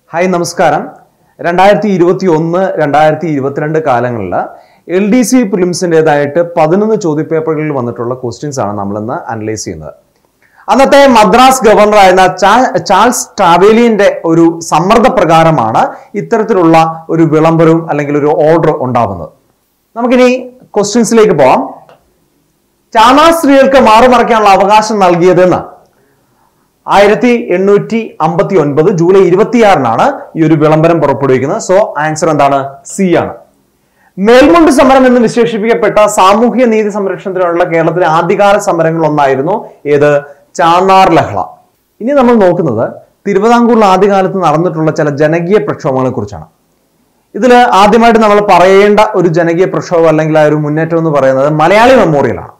hi നമസ്കാരം രണ്ടായിരത്തി ഇരുപത്തി ഒന്ന് രണ്ടായിരത്തി ഇരുപത്തിരണ്ട് കാലങ്ങളിൽ എൽ ഡി സി പ്രിലിംസിൻ്റെതായിട്ട് പതിനൊന്ന് ചോദ്യപേപ്പറുകളിൽ വന്നിട്ടുള്ള ക്വസ്റ്റ്യൻസ് ആണ് നമ്മളിന്ന് അനലൈസ് ചെയ്യുന്നത് അന്നത്തെ മദ്രാസ് ഗവർണറായിരുന്ന ചാ- ചാൾസ് ട്രാവേലിയന്റെ ഒരു സമ്മർദ്ദപ്രകാരമാണ് ഇത്തരത്തിലുള്ള ഒരു വിളംബരവും അല്ലെങ്കിൽ ഒരു ഓർഡർ ഉണ്ടാവുന്നത് നമുക്കിനി ക്വസ്റ്റ്യൻസിലേക്ക് പോവാം ചാണാ സ്ത്രീകൾക്ക് മാറുമറയ്ക്കാനുള്ള അവകാശം നൽകിയതെന്ന് ആയിരത്തി എണ്ണൂറ്റി അമ്പത്തി ഒൻപത് ജൂലൈ ഇരുപത്തിയാറിനാണ് ഈ ഒരു വിളംബരം പുറപ്പെടുവിക്കുന്നത് സോ ആൻസർ എന്താണ് സി ആണ് മേൽമുണ്ട് സമരം എന്ന് വിശേഷിപ്പിക്കപ്പെട്ട സാമൂഹിക നീതി സംരക്ഷണത്തിനുള്ള കേരളത്തിലെ ആദ്യകാല സമരങ്ങൾ ഒന്നായിരുന്നു ഏത് ചാന്നാർ ലഹള ഇനി നമ്മൾ നോക്കുന്നത് തിരുവിതാംകൂറിൽ ആദ്യകാലത്ത് നടന്നിട്ടുള്ള ചില ജനകീയ പ്രക്ഷോഭങ്ങളെ കുറിച്ചാണ് ഇതിൽ ആദ്യമായിട്ട് നമ്മൾ പറയേണ്ട ഒരു ജനകീയ പ്രക്ഷോഭം അല്ലെങ്കിൽ ആ ഒരു മുന്നേറ്റം എന്ന് പറയുന്നത് മലയാളി മെമ്മോറിയലാണ്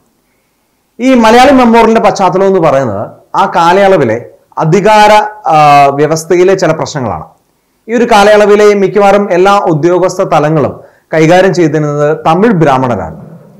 ഈ മലയാളി മെമ്മോറിയലിന്റെ പശ്ചാത്തലം എന്ന് പറയുന്നത് ആ കാലയളവിലെ അധികാര ആ, വ്യവസ്ഥയിലെ ചില പ്രശ്നങ്ങളാണ് ഈ ഒരു കാലയളവിലെ മിക്കവാറും എല്ലാ ഉദ്യോഗസ്ഥ തലങ്ങളും കൈകാര്യം ചെയ്തിരുന്നത് തമിഴ് ബ്രാഹ്മണരാണ്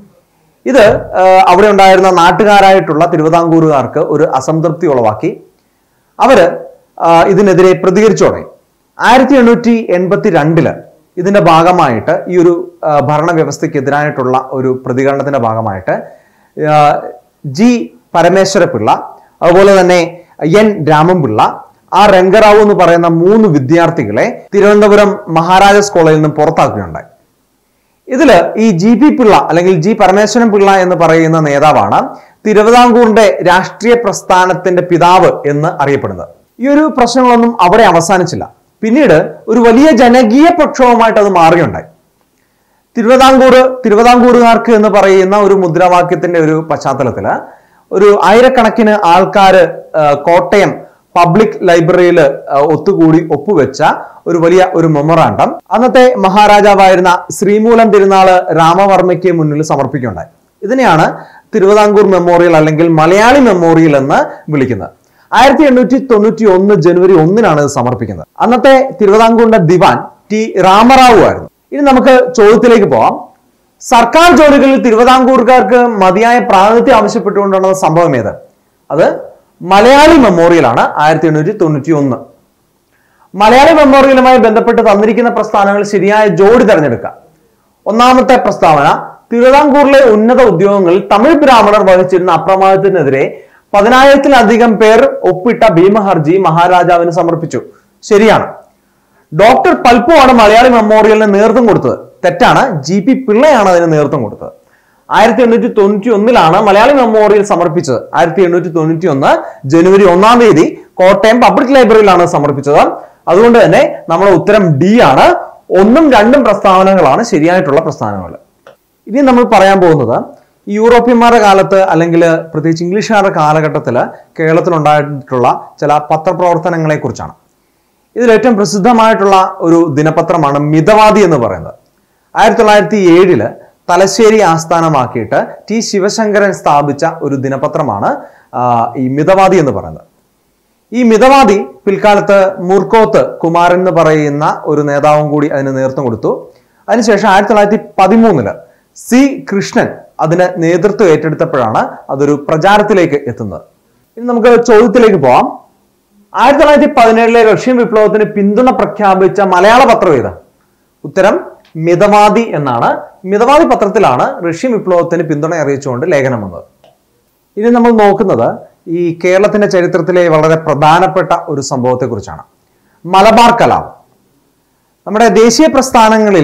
ഇത് ആ, അവിടെ ഉണ്ടായിരുന്ന നാട്ടുകാരായിട്ടുള്ള തിരുവിതാംകൂറുകാർക്ക് ഒരു അസംതൃപ്തി ഉളവാക്കി അവര് ആ, ഇതിനെതിരെ പ്രതികരിച്ചു തുടങ്ങി ആയിരത്തി എണ്ണൂറ്റി എൺപത്തി രണ്ടില് ഇതിന്റെ ഭാഗമായിട്ട് ഈ ഒരു ആ, ഭരണവ്യവസ്ഥയ്ക്കെതിരായിട്ടുള്ള ഒരു പ്രതികരണത്തിന്റെ ഭാഗമായിട്ട് ആ, ജി പരമേശ്വര പിള്ള അതുപോലെ തന്നെ എൻ രാമൻപിള്ള ആ രംഗറാവു എന്ന് പറയുന്ന മൂന്ന് വിദ്യാർത്ഥികളെ തിരുവനന്തപുരം മഹാരാജാസ് കോളേജിൽ നിന്ന് പുറത്താക്കുകയുണ്ടായി ഇതില് ഈ ജി പി പിള്ള അല്ലെങ്കിൽ ജി പരമേശ്വരൻ പിള്ള എന്ന് പറയുന്ന നേതാവാണ് തിരുവിതാംകൂറിന്റെ രാഷ്ട്രീയ പ്രസ്ഥാനത്തിന്റെ പിതാവ് എന്ന് അറിയപ്പെടുന്നത് ഈ ഒരു പ്രശ്നങ്ങളൊന്നും അവിടെ അവസാനിച്ചില്ല പിന്നീട് ഒരു വലിയ ജനകീയ പ്രക്ഷോഭമായിട്ട് അത് മാറുകയുണ്ടായി തിരുവിതാംകൂർ തിരുവിതാംകൂറുകാർക്ക് എന്ന് പറയുന്ന ഒരു മുദ്രാവാക്യത്തിന്റെ ഒരു പശ്ചാത്തലത്തില് ഒരു ആയിരക്കണക്കിന് ആൾക്കാര് ആ, കോട്ടയം പബ്ലിക് ലൈബ്രറിയിൽ ഒത്തുകൂടി ഒപ്പുവെച്ച ഒരു വലിയ ഒരു മെമ്മോറാണ്ടം അന്നത്തെ മഹാരാജാവായിരുന്ന ശ്രീമൂലം തിരുനാള് രാമവർമ്മയ്ക്ക് മുന്നിൽ സമർപ്പിക്കുകയുണ്ടായി ഇതിനെയാണ് തിരുവിതാംകൂർ മെമ്മോറിയൽ അല്ലെങ്കിൽ മലയാളി മെമ്മോറിയൽ എന്ന് വിളിക്കുന്നത് ആയിരത്തി എണ്ണൂറ്റി തൊണ്ണൂറ്റി ഒന്ന് ജനുവരി ഒന്നിനാണ് ഇത് സമർപ്പിക്കുന്നത് അന്നത്തെ തിരുവിതാംകൂറിന്റെ ദിവാൻ ടി രാമറാവു ആയിരുന്നു ഇനി നമുക്ക് ചോദ്യത്തിലേക്ക് പോവാം സർക്കാർ ജോലികളിൽ തിരുവിതാംകൂറുകാർക്ക് മതിയായ പ്രാതിനിധ്യം ആവശ്യപ്പെട്ടുകൊണ്ടുള്ള സംഭവം ഏത് അത് മലയാളി മെമ്മോറിയലാണ് ആയിരത്തി എണ്ണൂറ്റി തൊണ്ണൂറ്റി ഒന്ന് മലയാളി മെമ്മോറിയലുമായി ബന്ധപ്പെട്ട് തന്നിരിക്കുന്ന പ്രസ്ഥാനങ്ങൾ ശരിയായ ജോഡി തെരഞ്ഞെടുക്കുക ഒന്നാമത്തെ പ്രസ്താവന തിരുവിതാംകൂറിലെ ഉന്നത ഉദ്യോഗങ്ങളിൽ തമിഴ് ബ്രാഹ്മണർ വഹിച്ചിരുന്ന അപ്രമാദത്തിനെതിരെ പതിനായിരത്തിലധികം പേർ ഒപ്പിട്ട ഭീമഹർജി മഹാരാജാവിന് സമർപ്പിച്ചു ശരിയാണ് ഡോക്ടർ പൽപ്പു ആണ് മലയാളി മെമ്മോറിയലിന് നേതൃത്വം കൊടുത്തത് തെറ്റാണ് ജി പി പിള്ളയാണ് അതിന് നേതൃത്വം കൊടുത്തത് ആയിരത്തി എണ്ണൂറ്റി തൊണ്ണൂറ്റി ഒന്നിലാണ് മലയാളി മെമ്മോറിയൽ സമർപ്പിച്ചത് ആയിരത്തി എണ്ണൂറ്റി തൊണ്ണൂറ്റി ഒന്ന് ജനുവരി ഒന്നാം തീയതി കോട്ടയം പബ്ലിക് ലൈബ്രറിയിലാണ് സമർപ്പിച്ചത് അതുകൊണ്ട് തന്നെ നമ്മുടെ ഉത്തരം ഡി ആണ് ഒന്നും രണ്ടും പ്രസ്താവനകളാണ് ശരിയായിട്ടുള്ള പ്രസ്താവനകൾ ഇനി നമ്മൾ പറയാൻ പോകുന്നത് ഈ യൂറോപ്യന്മാരുടെ കാലത്ത് അല്ലെങ്കിൽ പ്രത്യേകിച്ച് ഇംഗ്ലീഷുകാരുടെ കാലഘട്ടത്തിൽ കേരളത്തിലുണ്ടായിട്ടുള്ള ചില പത്രപ്രവർത്തനങ്ങളെ കുറിച്ചാണ് ഇതിൽ ഏറ്റവും പ്രസിദ്ധമായിട്ടുള്ള ഒരു ദിനപത്രമാണ് മിതവാദി എന്ന് പറയുന്നത് ആയിരത്തി തൊള്ളായിരത്തി ഏഴില് തലശ്ശേരി ആസ്ഥാനമാക്കിയിട്ട് ടി ശിവശങ്കരൻ സ്ഥാപിച്ച ഒരു ദിനപത്രമാണ് ആ, ഈ മിതവാദി എന്ന് പറയുന്നത് ഈ മിതവാദി പിൽക്കാലത്ത് മൂർക്കോത്ത് കുമാരൻ എന്ന് പറയുന്ന ഒരു നേതാവും കൂടി അതിന് നേതൃത്വം കൊടുത്തു അതിനുശേഷം ആയിരത്തി തൊള്ളായിരത്തി പതിമൂന്നില് സി കൃഷ്ണൻ അതിന് നേതൃത്വം ഏറ്റെടുത്തപ്പോഴാണ് അതൊരു പ്രചാരത്തിലേക്ക് എത്തുന്നത് ഇനി നമുക്ക് ചോദ്യത്തിലേക്ക് പോവാം ആയിരത്തി തൊള്ളായിരത്തി പതിനേഴിലെ റഷ്യൻ വിപ്ലവത്തിന് പിന്തുണ പ്രഖ്യാപിച്ച മലയാള പത്രം ഏത് ഉത്തരം മിതവാദി എന്നാണ് മിതവാദി പത്രത്തിലാണ് റഷ്യൻ വിപ്ലവത്തിന് പിന്തുണ അറിയിച്ചുകൊണ്ട് ലേഖനം വന്നത് ഇനി നമ്മൾ നോക്കുന്നത് ഈ കേരളത്തിന്റെ ചരിത്രത്തിലെ വളരെ പ്രധാനപ്പെട്ട ഒരു സംഭവത്തെ കുറിച്ചാണ് മലബാർ കലാപം നമ്മുടെ ദേശീയ പ്രസ്ഥാനങ്ങളിൽ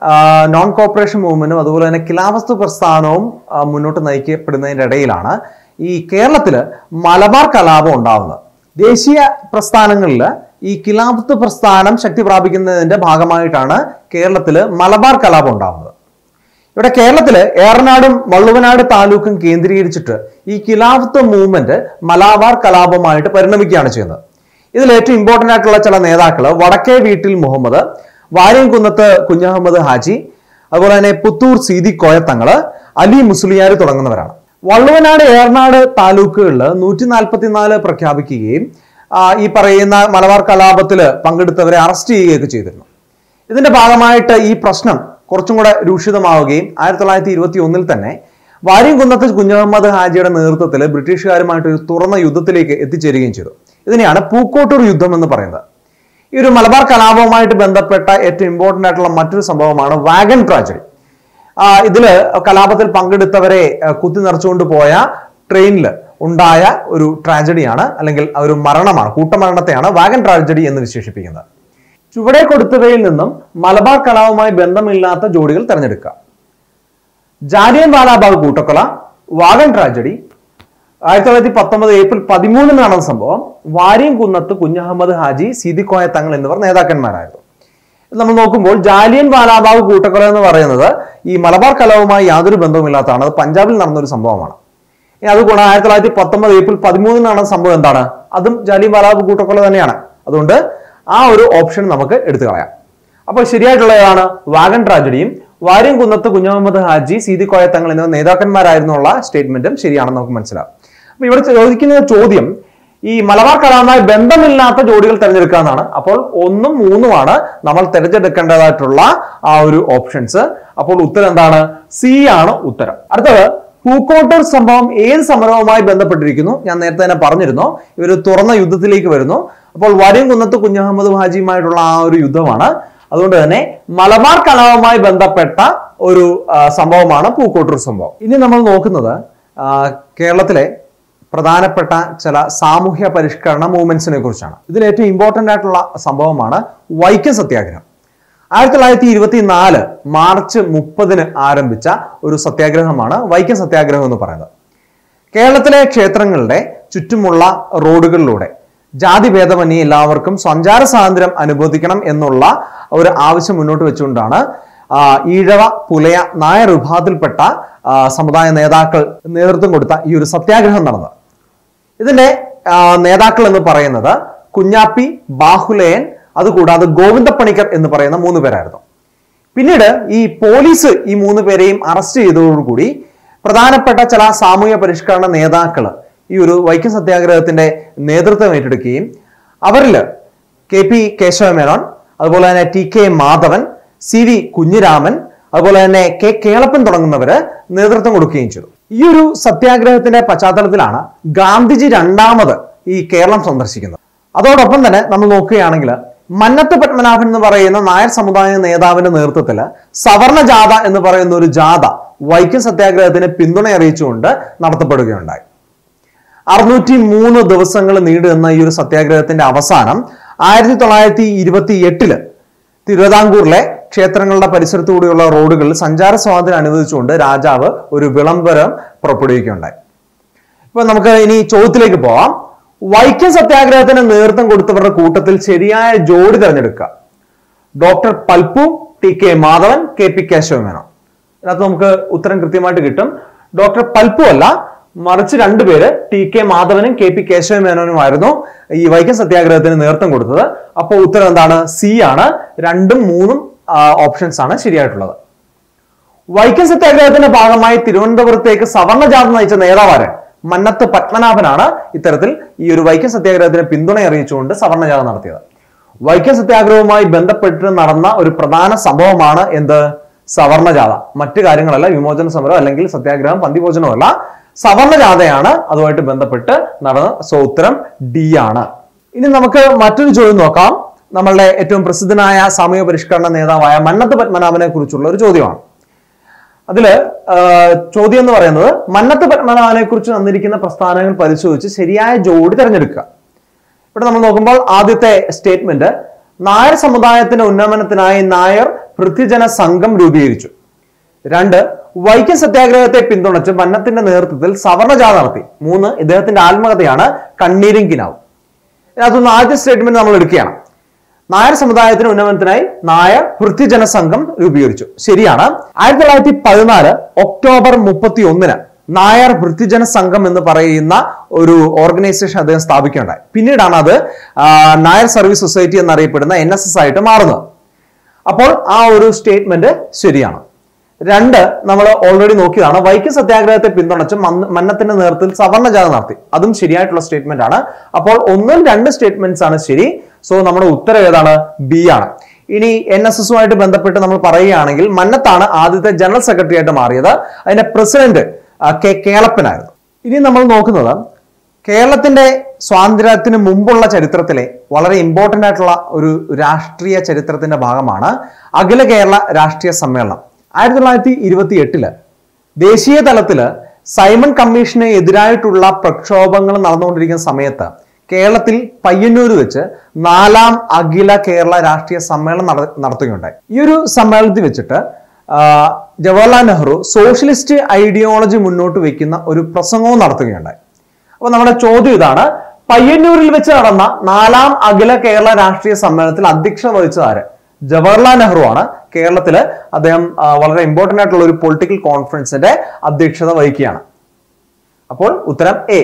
നോൺ കോപ്പറേഷൻ മൂവ്മെന്റും അതുപോലെ തന്നെ കിലാവസ്തു പ്രസ്ഥാനവും ആ, മുന്നോട്ട് നയിക്കപ്പെടുന്നതിന്റെ ഇടയിലാണ് ഈ കേരളത്തിൽ മലബാർ കലാപം ഉണ്ടാവുന്നത് ദേശീയ പ്രസ്ഥാനങ്ങളിൽ ഈ കിലാവത്ത് പ്രസ്ഥാനം ശക്തി പ്രാപിക്കുന്നതിന്റെ ഭാഗമായിട്ടാണ് കേരളത്തിൽ മലബാർ കലാപം ഉണ്ടാവുന്നത് ഇവിടെ കേരളത്തില് ഏറനാടും വള്ളുവനാട് താലൂക്കും കേന്ദ്രീകരിച്ചിട്ട് ഈ ഖിലാഫത്ത് മൂവ്മെന്റ് മലാബാർ കലാപമായിട്ട് പരിണമിക്കുകയാണ് ചെയ്യുന്നത് ഇതിൽ ഏറ്റവും ഇമ്പോർട്ടന്റ് ആയിട്ടുള്ള ചില നേതാക്കൾ വടക്കേ വീട്ടിൽ മുഹമ്മദ് വാര്യംകുന്നത്ത് കുഞ്ഞഹമ്മദ് ഹാജി അതുപോലെ തന്നെ പുത്തൂർ സീതി കോയത്തങ്ങള് അലി മുസ്ലിയാർ തുടങ്ങുന്നവരാണ് വള്ളുവനാട് ഏറനാട് താലൂക്കുകളിൽ നൂറ്റി നാൽപ്പത്തിനാല് പ്രഖ്യാപിക്കുകയും ആ, ഈ പറയുന്ന മലബാർ കലാപത്തിൽ പങ്കെടുത്തവരെ അറസ്റ്റ് ചെയ്യുകയൊക്കെ ചെയ്തിരുന്നു ഇതിന്റെ ഭാഗമായിട്ട് ഈ പ്രശ്നം കുറച്ചും കൂടെ രൂക്ഷിതമാവുകയും ആയിരത്തി തൊള്ളായിരത്തി ഇരുപത്തി ഒന്നിൽ തന്നെ വാര്യംകുന്നത്ത് കുഞ്ഞഹമ്മദ് ഹാജിയുടെ നേതൃത്വത്തിൽ ബ്രിട്ടീഷുകാരുമായിട്ട് ഒരു തുറന്ന യുദ്ധത്തിലേക്ക് എത്തിച്ചേരുകയും ചെയ്തു ഇതിനെയാണ് പൂക്കോട്ടൂർ യുദ്ധം എന്ന് പറയുന്നത് ഈ ഒരു മലബാർ കലാപവുമായിട്ട് ബന്ധപ്പെട്ട ഏറ്റവും ഇമ്പോർട്ടന്റ് ആയിട്ടുള്ള മറ്റൊരു സംഭവമാണ് വാഗൻ ട്രാജഡി ആ, ഇതില് കലാപത്തിൽ പങ്കെടുത്തവരെ ആ, കുത്തി നിറച്ചുകൊണ്ട് പോയ ട്രെയിനിൽ ഉണ്ടായ ഒരു ട്രാജഡിയാണ് അല്ലെങ്കിൽ ആ ഒരു മരണമാണ് കൂട്ടമരണത്തെയാണ് വാഗൻ ട്രാജഡി എന്ന് വിശേഷിപ്പിക്കുന്നത് ചുവടെ കൊടുത്തവയിൽ നിന്നും മലബാർ കലാപവുമായി ബന്ധമില്ലാത്ത ജോഡികൾ തിരഞ്ഞെടുക്കുക ജാലിയൻ വാലാബാഗ് കൂട്ടക്കൊല വാഗൻ ട്രാജഡി ആയിരത്തി തൊള്ളായിരത്തി പത്തൊമ്പത് ഏപ്രിൽ പതിമൂന്നിന് നടന്ന സംഭവം വാരിയം കുന്നത്ത് കുഞ്ഞഹമ്മദ് ഹാജി സീതിക്കോയ തങ്ങൾ എന്നിവർ നേതാക്കന്മാരായിരുന്നു ഇത് നമ്മൾ നോക്കുമ്പോൾ ജാലിയൻ വാലാബാഗ് കൂട്ടക്കൊല എന്ന് പറയുന്നത് ഈ മലബാർ കലാപവുമായി യാതൊരു ബന്ധവുമില്ലാത്തതാണ് അത് പഞ്ചാബിൽ നടന്ന ഒരു സംഭവമാണ് ഇനി അതുകൊണ്ട് ആയിരത്തി തൊള്ളായിരത്തി പത്തൊമ്പത് ഏപ്രിൽ പതിമൂന്നിന് നടന്ന സംഭവം എന്താണ് അതും ജാലിയൻ വാലാബാഗ് കൂട്ടക്കൊല തന്നെയാണ് അതുകൊണ്ട് ആ ഒരു ഓപ്ഷൻ നമുക്ക് എടുത്തു കളയാം അപ്പോൾ ശരിയായിട്ടുള്ള ഏതാണ് വാഗൻ ട്രാജഡിയും വാര്യം കുന്നത്ത് കുഞ്ഞമുഹമ്മദ് ഹാജി സീതിക്കോയ തങ്ങൾ എന്നിവർ നേതാക്കന്മാരായിരുന്നുള്ള സ്റ്റേറ്റ്മെന്റും ശരിയാണെന്ന് നമുക്ക് മനസ്സിലാവും അപ്പൊ ഇവിടെ ചോദിക്കുന്ന ചോദ്യം ഈ മലബാർ കലാപവുമായി ബന്ധമില്ലാത്ത ജോഡികൾ തിരഞ്ഞെടുക്കുക എന്നാണ് അപ്പോൾ ഒന്നും മൂന്നുമാണ് നമ്മൾ തിരഞ്ഞെടുക്കേണ്ടതായിട്ടുള്ള ആ ഒരു ഓപ്ഷൻസ് അപ്പോൾ ഉത്തരം എന്താണ് സി ആണ് ഉത്തരം അടുത്തത് പൂക്കോട്ടൂർ സംഭവം ഏത് സമരവുമായി ബന്ധപ്പെട്ടിരിക്കുന്നു ഞാൻ നേരത്തെ തന്നെ പറഞ്ഞിരുന്നു ഇവർ തുറന്ന യുദ്ധത്തിലേക്ക് വരുന്നു അപ്പോൾ വരും കുന്നത്ത് കുഞ്ഞഹമ്മദ് ഹാജിയുമായിട്ടുള്ള ആ ഒരു യുദ്ധമാണ് അതുകൊണ്ട് തന്നെ മലബാർ കലാപവുമായി ബന്ധപ്പെട്ട ഒരു ആ, സംഭവമാണ് പൂക്കോട്ടൂർ സംഭവം ഇനി നമ്മൾ നോക്കുന്നത് ആ, കേരളത്തിലെ പ്രധാനപ്പെട്ട ചില സാമൂഹ്യ പരിഷ്കരണ മൂവ്മെന്റ്സിനെ കുറിച്ചാണ് ഇതിൽ ഏറ്റവും ഇമ്പോർട്ടന്റ് ആയിട്ടുള്ള സംഭവമാണ് വൈക്കം സത്യാഗ്രഹം ആയിരത്തി തൊള്ളായിരത്തി ഇരുപത്തി നാല് മാർച്ച് മുപ്പതിന് ആരംഭിച്ച ഒരു സത്യാഗ്രഹമാണ് വൈക്കം സത്യാഗ്രഹം എന്ന് പറയുന്നത് കേരളത്തിലെ ക്ഷേത്രങ്ങളുടെ ചുറ്റുമുള്ള റോഡുകളിലൂടെ ജാതി ഭേദമന്യേ എല്ലാവർക്കും സഞ്ചാര സ്വാതന്ത്ര്യം അനുവദിക്കണം എന്നുള്ള ഒരു ആവശ്യം മുന്നോട്ട് വെച്ചുകൊണ്ടാണ് ആ, ഈഴവ പുലയ നായർ വിഭാഗത്തിൽപ്പെട്ട ആ, സമുദായ നേതാക്കൾ നേതൃത്വം കൊടുത്ത ഈ ഒരു സത്യാഗ്രഹം നടന്നത് ഇതിന്റെ ആ, നേതാക്കൾ എന്ന് പറയുന്നത് കുഞ്ഞാപ്പി ബാഹുലയൻ അതുകൂടാതെ ഗോവിന്ദപ്പണിക്കർ എന്ന് പറയുന്ന മൂന്ന് പേരായിരുന്നു പിന്നീട് ഈ പോലീസ് ഈ മൂന്ന് പേരെയും അറസ്റ്റ് ചെയ്തതോടുകൂടി പ്രധാനപ്പെട്ട ചില സാമൂഹ്യ പരിഷ്കരണ നേതാക്കൾ ഈ ഒരു വൈക്കം സത്യാഗ്രഹത്തിന്റെ നേതൃത്വം ഏറ്റെടുക്കുകയും അവരിൽ കെ പി കേശവമേനോൻ അതുപോലെ തന്നെ T K Madhavan C V Kunhiraman അതുപോലെ തന്നെ കെ കേളപ്പൻ തുടങ്ങുന്നവര് നേതൃത്വം കൊടുക്കുകയും ചെയ്തു ഈ ഒരു സത്യാഗ്രഹത്തിന്റെ പശ്ചാത്തലത്തിലാണ് ഗാന്ധിജി രണ്ടാമത് ഈ കേരളം സന്ദർശിക്കുന്നത് അതോടൊപ്പം തന്നെ നമ്മൾ നോക്കുകയാണെങ്കിൽ മന്നത്ത് പത്മനാഭൻ എന്ന് പറയുന്ന നായർ സമുദായ നേതാവിന്റെ നേതൃത്വത്തിൽ സവർണ ജാഥ എന്ന് പറയുന്ന ഒരു ജാഥ വൈക്കം സത്യാഗ്രഹത്തിന് പിന്തുണ അറിയിച്ചുകൊണ്ട് നടത്തപ്പെടുകയുണ്ടായി അറുന്നൂറ്റി മൂന്ന് ദിവസങ്ങൾ നീണ്ടുനിന്ന ഈ ഒരു സത്യാഗ്രഹത്തിന്റെ അവസാനം ആയിരത്തി തൊള്ളായിരത്തി ഇരുപത്തി എട്ടില് തിരുവിതാംകൂറിലെ ക്ഷേത്രങ്ങളുടെ പരിസരത്തുകൂടിയുള്ള റോഡുകളിൽ സഞ്ചാര സ്വാതന്ത്ര്യം അനുവദിച്ചുകൊണ്ട് രാജാവ് ഒരു വിളംബരം പുറപ്പെടുവിക്കുകയുണ്ടായി ഇപ്പൊ നമുക്ക് ഇനി ചോദ്യത്തിലേക്ക് പോവാം വൈക്കം സത്യാഗ്രഹത്തിന് നേതൃത്വം കൊടുത്തവരുടെ കൂട്ടത്തിൽ ശരിയായ ജോഡി തിരഞ്ഞെടുക്കുക doctor Palpu T K Madhavan K P Kesava Menon ഇതിനകത്ത് നമുക്ക് ഉത്തരം കൃത്യമായിട്ട് കിട്ടും ഡോക്ടർ പൽപ്പു അല്ല മറിച്ച് രണ്ടുപേര് ടി കെ മാധവനും കെ പി കേശവമേനോനുമായിരുന്നു ഈ വൈക്കം സത്യാഗ്രഹത്തിന് നേതൃത്വം കൊടുത്തത് അപ്പോൾ ഉത്തരം എന്താണ് സി ആണ് രണ്ടും മൂന്നും ഓപ്ഷൻസ് ആണ് ശരിയായിട്ടുള്ളത് വൈക്കം സത്യാഗ്രഹത്തിന്റെ ഭാഗമായി തിരുവനന്തപുരത്തേക്ക് സവർണ ജാഥ നയിച്ച നേതാവാര് മന്നത്ത് പത്മനാഭനാണ് ഇത്തരത്തിൽ ഈ ഒരു വൈക്കം സത്യാഗ്രഹത്തിന് പിന്തുണ അറിയിച്ചുകൊണ്ട് സവർണ ജാഥ നടത്തിയത് വൈക്കം സത്യാഗ്രഹവുമായി ബന്ധപ്പെട്ട് നടന്ന ഒരു പ്രധാന സംഭവമാണ് എന്ത് സവർണ ജാഥ മറ്റു കാര്യങ്ങളല്ല വിമോചന സമരം അല്ലെങ്കിൽ സത്യാഗ്രഹം പന്തിഭോജനമല്ല സവർണ ജാഥയാണ് അതുമായിട്ട് ബന്ധപ്പെട്ട് നടന്ന സോ ഉത്തരം ഡി ആണ് ഇനി നമുക്ക് മറ്റൊരു ചോദ്യം നോക്കാം നമ്മളുടെ ഏറ്റവും പ്രസിദ്ധനായ സാമൂഹ്യ പരിഷ്കരണ നേതാവായ മന്നത്ത് പത്മനാഭനെ കുറിച്ചുള്ള ഒരു ചോദ്യമാണ് അതില് ആ, ചോദ്യം എന്ന് പറയുന്നത് മന്നത്ത് പത്മനാഭനെ കുറിച്ച് തന്നിരിക്കുന്ന പ്രസ്ഥാനങ്ങൾ പരിശോധിച്ച് ശരിയായ ജോഡി തിരഞ്ഞെടുക്കുക ഇവിടെ നമ്മൾ നോക്കുമ്പോൾ ആദ്യത്തെ സ്റ്റേറ്റ്മെന്റ് നായർ സമുദായത്തിന്റെ ഉന്നമനത്തിനായി നായർ പൃഥ്വിജന സംഘം രൂപീകരിച്ചു രണ്ട് വൈക്കം സത്യാഗ്രഹത്തെ പിന്തുണച്ച് മന്നത്തിന്റെ നേതൃത്വത്തിൽ സവർണ ജാഥ നടത്തി മൂന്ന് ഇദ്ദേഹത്തിന്റെ ആത്മകഥയാണ് കണ്ണീരും കിനാവും ഇതിനകത്തുനിന്ന് ആദ്യ സ്റ്റേറ്റ്മെന്റ് നമ്മൾ എടുക്കുകയാണ് നായർ സമുദായത്തിന് ഉന്നമനത്തിനായി നായർ പൃഥ്വിജന സംഘം രൂപീകരിച്ചു ശരിയാണ് ആയിരത്തി തൊള്ളായിരത്തി പതിനാല് ഒക്ടോബർ മുപ്പത്തി ഒന്നിന് നായർ വൃത്തിജന സംഘം എന്ന് പറയുന്ന ഒരു ഓർഗനൈസേഷൻ അദ്ദേഹം സ്ഥാപിക്കുകയുണ്ടായി പിന്നീടാണ് അത് ആ, നായർ സർവീസ് സൊസൈറ്റി എന്നറിയപ്പെടുന്ന എൻ എസ് എസ് ആയിട്ട് മാറുന്നത് അപ്പോൾ ആ ഒരു സ്റ്റേറ്റ്മെന്റ് ശരിയാണ് രണ്ട് നമ്മൾ ഓൾറെഡി നോക്കിയതാണ് വൈക്കം സത്യാഗ്രഹത്തെ പിന്തുണച്ച് മന്ന- മന്നത്തിന്റെ നേതൃത്വത്തിൽ സവർണ ജാഥ നടത്തി അതും ശരിയായിട്ടുള്ള സ്റ്റേറ്റ്മെന്റ് ആണ് അപ്പോൾ ഒന്നും രണ്ട് സ്റ്റേറ്റ്മെന്റ്സ് ആണ് ശരി സോ നമ്മുടെ ഉത്തരം ഏതാണ് ബി ആണ് ഇനി എൻ എസ് എസുമായിട്ട് ബന്ധപ്പെട്ട് നമ്മൾ പറയുകയാണെങ്കിൽ മന്നത്താണ് ആദ്യത്തെ ജനറൽ സെക്രട്ടറി ആയിട്ട് മാറിയത് അതിന്റെ പ്രസിഡന്റ് ആ, കെ കേളപ്പനായിരുന്നു ഇനി നമ്മൾ നോക്കുന്നത് കേരളത്തിന്റെ സ്വാതന്ത്ര്യത്തിന് മുമ്പുള്ള ചരിത്രത്തിലെ വളരെ ഇമ്പോർട്ടന്റ് ആയിട്ടുള്ള ഒരു രാഷ്ട്രീയ ചരിത്രത്തിന്റെ ഭാഗമാണ് അഖില കേരള രാഷ്ട്രീയ സമ്മേളനം ആയിരത്തി തൊള്ളായിരത്തി ഇരുപത്തി എട്ടില് ദേശീയ തലത്തില് സൈമൺ കമ്മീഷന് എതിരായിട്ടുള്ള പ്രക്ഷോഭങ്ങൾ നടന്നുകൊണ്ടിരിക്കുന്ന സമയത്ത് കേരളത്തിൽ പയ്യന്നൂർ വെച്ച് നാലാം അഖില കേരള രാഷ്ട്രീയ സമ്മേളനം നട- നടത്തുകയുണ്ടായി ഈ ഒരു സമ്മേളനത്തിൽ വെച്ചിട്ട് ആ, ജവഹർലാൽ നെഹ്റു സോഷ്യലിസ്റ്റ് ഐഡിയോളജി മുന്നോട്ട് വെക്കുന്ന ഒരു പ്രസംഗവും നടത്തുകയുണ്ടായി അപ്പൊ നമ്മുടെ ചോദ്യം ഇതാണ് പയ്യന്നൂരിൽ വെച്ച് നടന്ന നാലാം അഖില കേരള രാഷ്ട്രീയ സമ്മേളനത്തിൽ അധ്യക്ഷത വഹിച്ചത് ആര് ജവഹർലാൽ നെഹ്റു ആണ് കേരളത്തില് അദ്ദേഹം ആ, വളരെ ഇമ്പോർട്ടന്റ് ആയിട്ടുള്ള ഒരു പൊളിറ്റിക്കൽ കോൺഫറൻസിന്റെ അധ്യക്ഷത വഹിക്കുകയാണ് അപ്പോൾ ഉത്തരം എ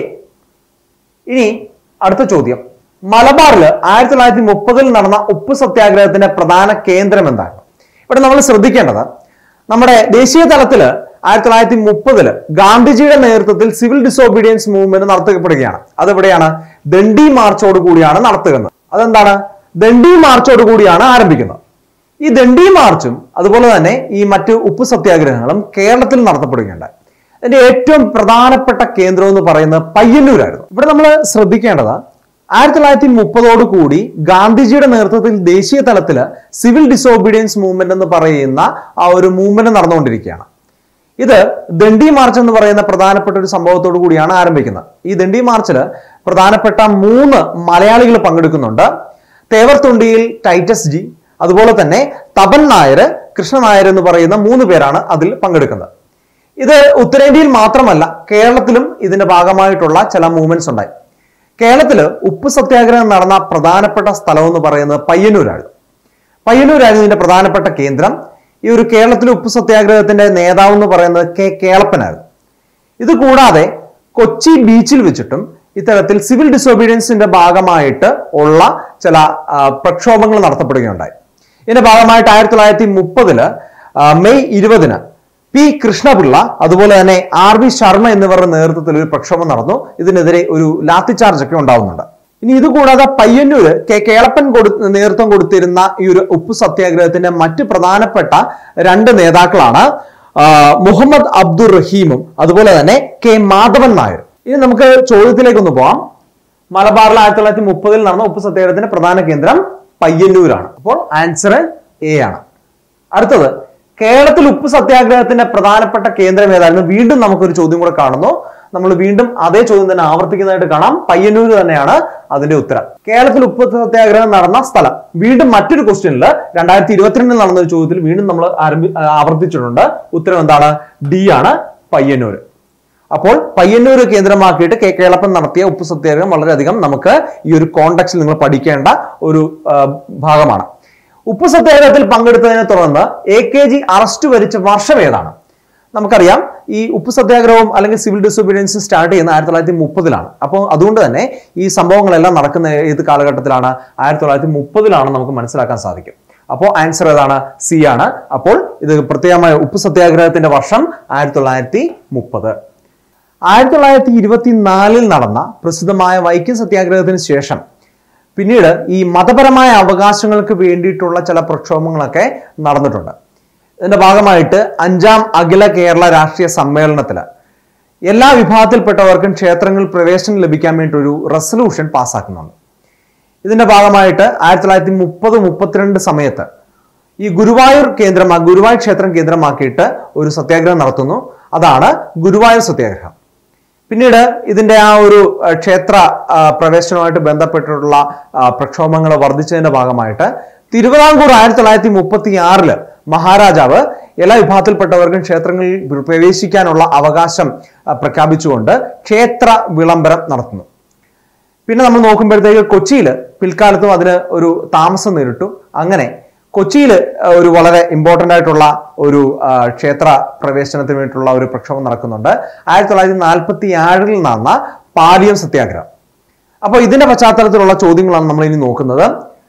ഇനി അടുത്ത ചോദ്യം മലബാറിൽ ആയിരത്തി തൊള്ളായിരത്തി മുപ്പതിൽ നടന്ന ഉപ്പ് സത്യാഗ്രഹത്തിന്റെ പ്രധാന കേന്ദ്രം എന്താണ് ഇവിടെ നമ്മൾ ശ്രദ്ധിക്കേണ്ടത് നമ്മുടെ ദേശീയ തലത്തില് ആയിരത്തി തൊള്ളായിരത്തി മുപ്പതില് ഗാന്ധിജിയുടെ നേതൃത്വത്തിൽ സിവിൽ ഡിസോബീഡിയൻസ് മൂവ്മെന്റ് നടത്തപ്പെടുകയാണ് അതെവിടെയാണ് ദണ്ഡി മാർച്ചോട് കൂടിയാണ് നടത്തുന്നത് അതെന്താണ് ദണ്ഡി മാർച്ചോട് കൂടിയാണ് ആരംഭിക്കുന്നത് ഈ ദണ്ഡി മാർച്ചും അതുപോലെ തന്നെ ഈ മറ്റ് ഉപ്പ് സത്യാഗ്രഹങ്ങളും കേരളത്തിൽ നടത്തപ്പെടുകയുണ്ടായി അതിന്റെ ഏറ്റവും പ്രധാനപ്പെട്ട കേന്ദ്രം എന്ന് പറയുന്നത് പയ്യന്നൂരായിരുന്നു ഇവിടെ നമ്മൾ ശ്രദ്ധിക്കേണ്ടത് ആയിരത്തി തൊള്ളായിരത്തി മുപ്പതോട് കൂടി ഗാന്ധിജിയുടെ നേതൃത്വത്തിൽ ദേശീയ തലത്തില് സിവിൽ ഡിസോബീഡിയൻസ് മൂവ്മെന്റ് എന്ന് പറയുന്ന ആ ഒരു മൂവ്മെന്റ് നടന്നുകൊണ്ടിരിക്കുകയാണ് ഇത് ദണ്ഡി മാർച്ച് എന്ന് പറയുന്ന പ്രധാനപ്പെട്ട ഒരു സംഭവത്തോടു കൂടിയാണ് ആരംഭിക്കുന്നത് ഈ ദണ്ഡി മാർച്ചിൽ പ്രധാനപ്പെട്ട മൂന്ന് മലയാളികൾ പങ്കെടുക്കുന്നുണ്ട് തേവർത്തുണ്ടിയിൽ ടൈറ്റസ് ജി അതുപോലെ തന്നെ തപൻ നായർ കൃഷ്ണ നായർ എന്ന് പറയുന്ന മൂന്ന് പേരാണ് അതിൽ പങ്കെടുക്കുന്നത് ഇത് ഉത്തരേന്ത്യയിൽ മാത്രമല്ല കേരളത്തിലും ഇതിന്റെ ഭാഗമായിട്ടുള്ള ചില മൂവ്മെന്റ്സ് ഉണ്ടായി കേരളത്തില് ഉപ്പ് സത്യാഗ്രഹം നടന്ന പ്രധാനപ്പെട്ട സ്ഥലം എന്ന് പറയുന്നത് പയ്യന്നൂരായിരുന്നു പയ്യന്നൂരായിരുന്നു ഇതിന്റെ പ്രധാനപ്പെട്ട കേന്ദ്രം ഈ ഒരു കേരളത്തിലെ ഉപ്പ് സത്യാഗ്രഹത്തിന്റെ നേതാവ് എന്ന് പറയുന്നത് കെ കേളപ്പനായിരുന്നു ഇത് കൂടാതെ കൊച്ചി ബീച്ചിൽ വെച്ചിട്ടും ഇത്തരത്തിൽ സിവിൽ ഡിസോബീഡിയൻസിന്റെ ഭാഗമായിട്ട് ഉള്ള ചില ആ, പ്രക്ഷോഭങ്ങൾ നടത്തപ്പെടുകയുണ്ടായി ഇതിന്റെ ഭാഗമായിട്ട് ആയിരത്തി തൊള്ളായിരത്തി മുപ്പതില് മെയ് ഇരുപതിന് പി കൃഷ്ണപിള്ള അതുപോലെ തന്നെ ആർ വി ശർമ്മ എന്നിവരുടെ നേതൃത്വത്തിൽ ഒരു പ്രക്ഷോഭം നടന്നു ഇതിനെതിരെ ഒരു ലാത്തി ചാർജ് ഒക്കെ ഉണ്ടാവുന്നുണ്ട് ഇനി ഇത് കൂടാതെ പയ്യന്നൂര് കെ കേളപ്പൻ കൊടു നേതൃത്വം കൊടുത്തിരുന്ന ഈ ഒരു ഉപ്പ് സത്യാഗ്രഹത്തിന്റെ മറ്റ് പ്രധാനപ്പെട്ട രണ്ട് നേതാക്കളാണ് ആ, മുഹമ്മദ് അബ്ദുർ റഹീമും അതുപോലെ തന്നെ കെ മാധവൻ നായർ ഇനി നമുക്ക് ചോദ്യത്തിലേക്കൊന്ന് പോവാം മലബാറിൽ ആയിരത്തി തൊള്ളായിരത്തി മുപ്പതിൽ നടന്ന ഉപ്പ് സത്യാഗ്രഹത്തിന്റെ പ്രധാന കേന്ദ്രം പയ്യന്നൂരാണ് അപ്പോൾ ആൻസർ എ ആണ് അടുത്തത് കേരളത്തിൽ ഉപ്പ് സത്യാഗ്രഹത്തിന്റെ പ്രധാനപ്പെട്ട കേന്ദ്രം ഏതായിരുന്നു വീണ്ടും നമുക്കൊരു ചോദ്യം കൂടെ കാണുന്നു നമ്മൾ വീണ്ടും അതേ ചോദ്യം തന്നെ ആവർത്തിക്കുന്നതായിട്ട് കാണാം പയ്യന്നൂർ തന്നെയാണ് അതിന്റെ ഉത്തരം കേരളത്തിൽ ഉപ്പ് സത്യാഗ്രഹം നടന്ന സ്ഥലം വീണ്ടും മറ്റൊരു ക്വസ്റ്റ്യനിൽ രണ്ടായിരത്തി ഇരുപത്തിരണ്ടിൽ നടന്ന ഒരു ചോദ്യത്തിൽ വീണ്ടും നമ്മൾ ആരംഭി ആ, ആവർത്തിച്ചിട്ടുണ്ട് ഉത്തരം എന്താണ് ഡി ആണ് പയ്യന്നൂർ അപ്പോൾ പയ്യന്നൂർ കേന്ദ്രമാക്കിയിട്ട് കെ കേളപ്പൻ നടത്തിയ ഉപ്പ് സത്യാഗ്രഹം വളരെയധികം നമുക്ക് ഈ ഒരു കോണ്ടക്സിൽ നിങ്ങൾ പഠിക്കേണ്ട ഒരു ആ, ഭാഗമാണ് ഉപ്പ് സത്യാഗ്രഹത്തിൽ പങ്കെടുത്തതിനെ തുടർന്ന് എ കെ ജി അറസ്റ്റ് വരിച്ച വർഷം ഏതാണ് നമുക്കറിയാം ഈ ഉപ്പ് സത്യാഗ്രഹവും അല്ലെങ്കിൽ സിവിൽ ഡിസൊബീഡിയൻസും സ്റ്റാർട്ട് ചെയ്യുന്ന ആയിരത്തി തൊള്ളായിരത്തി മുപ്പതിലാണ് അപ്പോൾ അതുകൊണ്ട് തന്നെ ഈ സംഭവങ്ങളെല്ലാം നടക്കുന്ന ഏത് കാലഘട്ടത്തിലാണ് ആയിരത്തി തൊള്ളായിരത്തി മുപ്പതിലാണ് നമുക്ക് മനസ്സിലാക്കാൻ സാധിക്കും അപ്പോൾ ആൻസർ ഏതാണ് സി ആണ് അപ്പോൾ ഇത് പ്രത്യേകമായ ഉപ്പ് സത്യാഗ്രഹത്തിന്റെ വർഷം ആയിരത്തി തൊള്ളായിരത്തി മുപ്പത് ആയിരത്തി തൊള്ളായിരത്തി ഇരുപത്തിനാലിൽ നടന്ന പ്രസിദ്ധമായ വൈക്കം സത്യാഗ്രഹത്തിന് ശേഷം പിന്നീട് ഈ മതപരമായ അവകാശങ്ങൾക്ക് വേണ്ടിയിട്ടുള്ള ചില പ്രക്ഷോഭങ്ങളൊക്കെ നടന്നിട്ടുണ്ട് ഇതിന്റെ ഭാഗമായിട്ട് അഞ്ചാം അഖില കേരള രാഷ്ട്രീയ സമ്മേളനത്തില് എല്ലാ വിഭാഗത്തിൽപ്പെട്ടവർക്കും ക്ഷേത്രങ്ങളിൽ പ്രവേശനം ലഭിക്കാൻ വേണ്ടി ഒരു റെസൊല്യൂഷൻ പാസ്സാക്കുന്നുണ്ട് ഇതിന്റെ ഭാഗമായിട്ട് ആയിരത്തി തൊള്ളായിരത്തി മുപ്പത് മുപ്പത്തിരണ്ട് സമയത്ത് ഈ ഗുരുവായൂർ കേന്ദ്രമാ ഗുരുവായൂർ ക്ഷേത്രം കേന്ദ്രമാക്കിയിട്ട് ഒരു സത്യാഗ്രഹം നടത്തുന്നു അതാണ് ഗുരുവായൂർ സത്യാഗ്രഹം പിന്നീട് ഇതിന്റെ ആ ഒരു അഹ്, ക്ഷേത്ര ആ, പ്രവേശനവുമായിട്ട് ബന്ധപ്പെട്ടിട്ടുള്ള പ്രക്ഷോഭങ്ങൾ വർദ്ധിച്ചതിന്റെ ഭാഗമായിട്ട് തിരുവിതാംകൂർ ആയിരത്തി തൊള്ളായിരത്തി മുപ്പത്തി ആറില് മഹാരാജാവ് എല്ലാ വിഭാഗത്തിൽപ്പെട്ടവർക്കും ക്ഷേത്രങ്ങളിൽ പ്രവേശിക്കാനുള്ള അവകാശം ആ, പ്രഖ്യാപിച്ചുകൊണ്ട് ക്ഷേത്ര വിളംബരം നടത്തുന്നു പിന്നെ നമ്മൾ നോക്കുമ്പോഴത്തേക്ക് കൊച്ചിയിൽ പിൽക്കാലത്തും അതിന് ഒരു താമസം നേരിട്ടു അങ്ങനെ കൊച്ചിയിൽ ഒരു വളരെ ഇമ്പോർട്ടന്റ് ആയിട്ടുള്ള ഒരു ആ, ക്ഷേത്ര പ്രവേശനത്തിന് വേണ്ടിയിട്ടുള്ള ഒരു പ്രക്ഷോഭം നടക്കുന്നുണ്ട് ആയിരത്തി തൊള്ളായിരത്തി നാൽപ്പത്തി ഏഴിൽ നടന്ന പാലിയം സത്യാഗ്രഹം അപ്പോൾ ഇതിന്റെ പശ്ചാത്തലത്തിലുള്ള ചോദ്യങ്ങളാണ് നമ്മൾ ഇനി നോക്കുന്നത്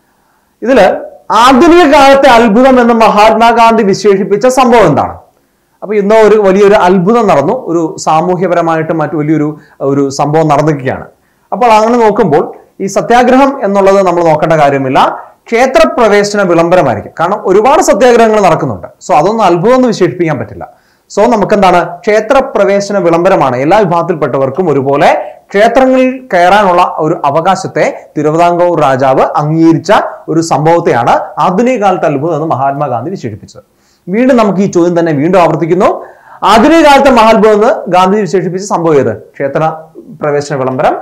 ഇതില് ആധുനിക കാലത്തെ അത്ഭുതം എന്ന് മഹാത്മാഗാന്ധി വിശേഷിപ്പിച്ച സംഭവം എന്താണ് അപ്പൊ ഇന്നോ ഒരു വലിയൊരു അത്ഭുതം നടന്നു ഒരു സാമൂഹ്യപരമായിട്ട് മറ്റു വലിയൊരു ഒരു സംഭവം നടന്നിരിക്കുകയാണ് അപ്പോൾ അങ്ങനെ നോക്കുമ്പോൾ ഈ സത്യാഗ്രഹം എന്നുള്ളത് നമ്മൾ നോക്കേണ്ട കാര്യമില്ല ക്ഷേത്ര പ്രവേശന വിളംബരമായിരിക്കും കാരണം ഒരുപാട് സത്യാഗ്രഹങ്ങൾ നടക്കുന്നുണ്ട് സോ അതൊന്നും അത്ഭുതം എന്ന് വിശേഷിപ്പിക്കാൻ പറ്റില്ല സോ നമുക്ക് എന്താണ് ക്ഷേത്ര പ്രവേശന വിളംബരമാണ് എല്ലാ വിഭാഗത്തിൽപ്പെട്ടവർക്കും ഒരുപോലെ ക്ഷേത്രങ്ങളിൽ കയറാനുള്ള ഒരു അവകാശത്തെ തിരുവിതാംകൂർ രാജാവ് അംഗീകരിച്ച ഒരു സംഭവത്തെയാണ് ആധുനിക കാലത്ത് അത്ഭുതം എന്ന് മഹാത്മാഗാന്ധി വിശേഷിപ്പിച്ചത് വീണ്ടും നമുക്ക് ഈ ചോദ്യം തന്നെ വീണ്ടും ആവർത്തിക്കുന്നു ആധുനിക കാലത്തെ മഹാത്ഭുതം എന്ന് ഗാന്ധി വിശേഷിപ്പിച്ച സംഭവം ഏത് ക്ഷേത്ര പ്രവേശന വിളംബരം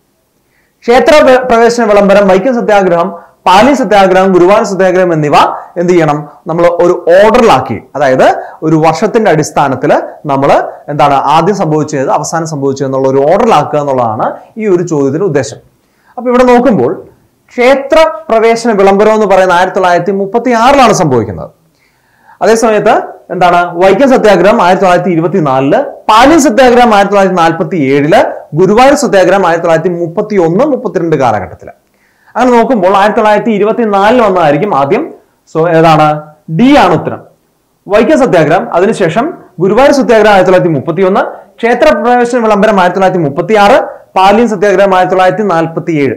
ക്ഷേത്ര പ്ര- പ്രവേശന വിളംബരം വൈക്കം സത്യാഗ്രഹം പാലി സത്യാഗ്രഹം ഗുരുവായൂർ സത്യാഗ്രഹം എന്നിവ എന്ത് ചെയ്യണം നമ്മൾ ഒരു ഓർഡറിലാക്കി അതായത് ഒരു വർഷത്തിന്റെ അടിസ്ഥാനത്തിൽ നമ്മൾ എന്താണ് ആദ്യം സംഭവിച്ചത് അവസാനം സംഭവിച്ചത് എന്നുള്ള ഒരു ഓർഡറിലാക്കുക എന്നുള്ളതാണ് ഈ ഒരു ചോദ്യത്തിന്റെ ഉദ്ദേശം അപ്പൊ ഇവിടെ നോക്കുമ്പോൾ ക്ഷേത്ര പ്രവേശന വിളംബരം എന്ന് പറയുന്ന ആയിരത്തി തൊള്ളായിരത്തി മുപ്പത്തി ആറിലാണ് സംഭവിക്കുന്നത് അതേസമയത്ത് എന്താണ് വൈക്കം സത്യാഗ്രഹം ആയിരത്തി തൊള്ളായിരത്തി ഇരുപത്തിനാലില് പാലിയൻ സത്യാഗ്രഹം ആയിരത്തി തൊള്ളായിരത്തി നാൽപ്പത്തി ഏഴില് ഗുരുവായൂർ സത്യാഗ്രഹം ആയിരത്തി തൊള്ളായിരത്തി മുപ്പത്തി ഒന്ന് മുപ്പത്തിരണ്ട് കാലഘട്ടത്തില് അങ്ങനെ നോക്കുമ്പോൾ ആയിരത്തി തൊള്ളായിരത്തി ഇരുപത്തിനാലിൽ വന്നതായിരിക്കും ആദ്യം സോ ഏതാണ് ഡി ആണ് ഉത്തരം വൈക്കം സത്യാഗ്രഹം അതിനുശേഷം ഗുരുവായൂർ സത്യാഗ്രഹം ആയിരത്തി തൊള്ളായിരത്തി മുപ്പത്തി ഒന്ന് ക്ഷേത്ര പ്രവേശന വിളംബരം ആയിരത്തി തൊള്ളായിരത്തി മുപ്പത്തി ആറ് പാലിയൻ സത്യാഗ്രഹം ആയിരത്തി തൊള്ളായിരത്തി നാൽപ്പത്തി ഏഴ്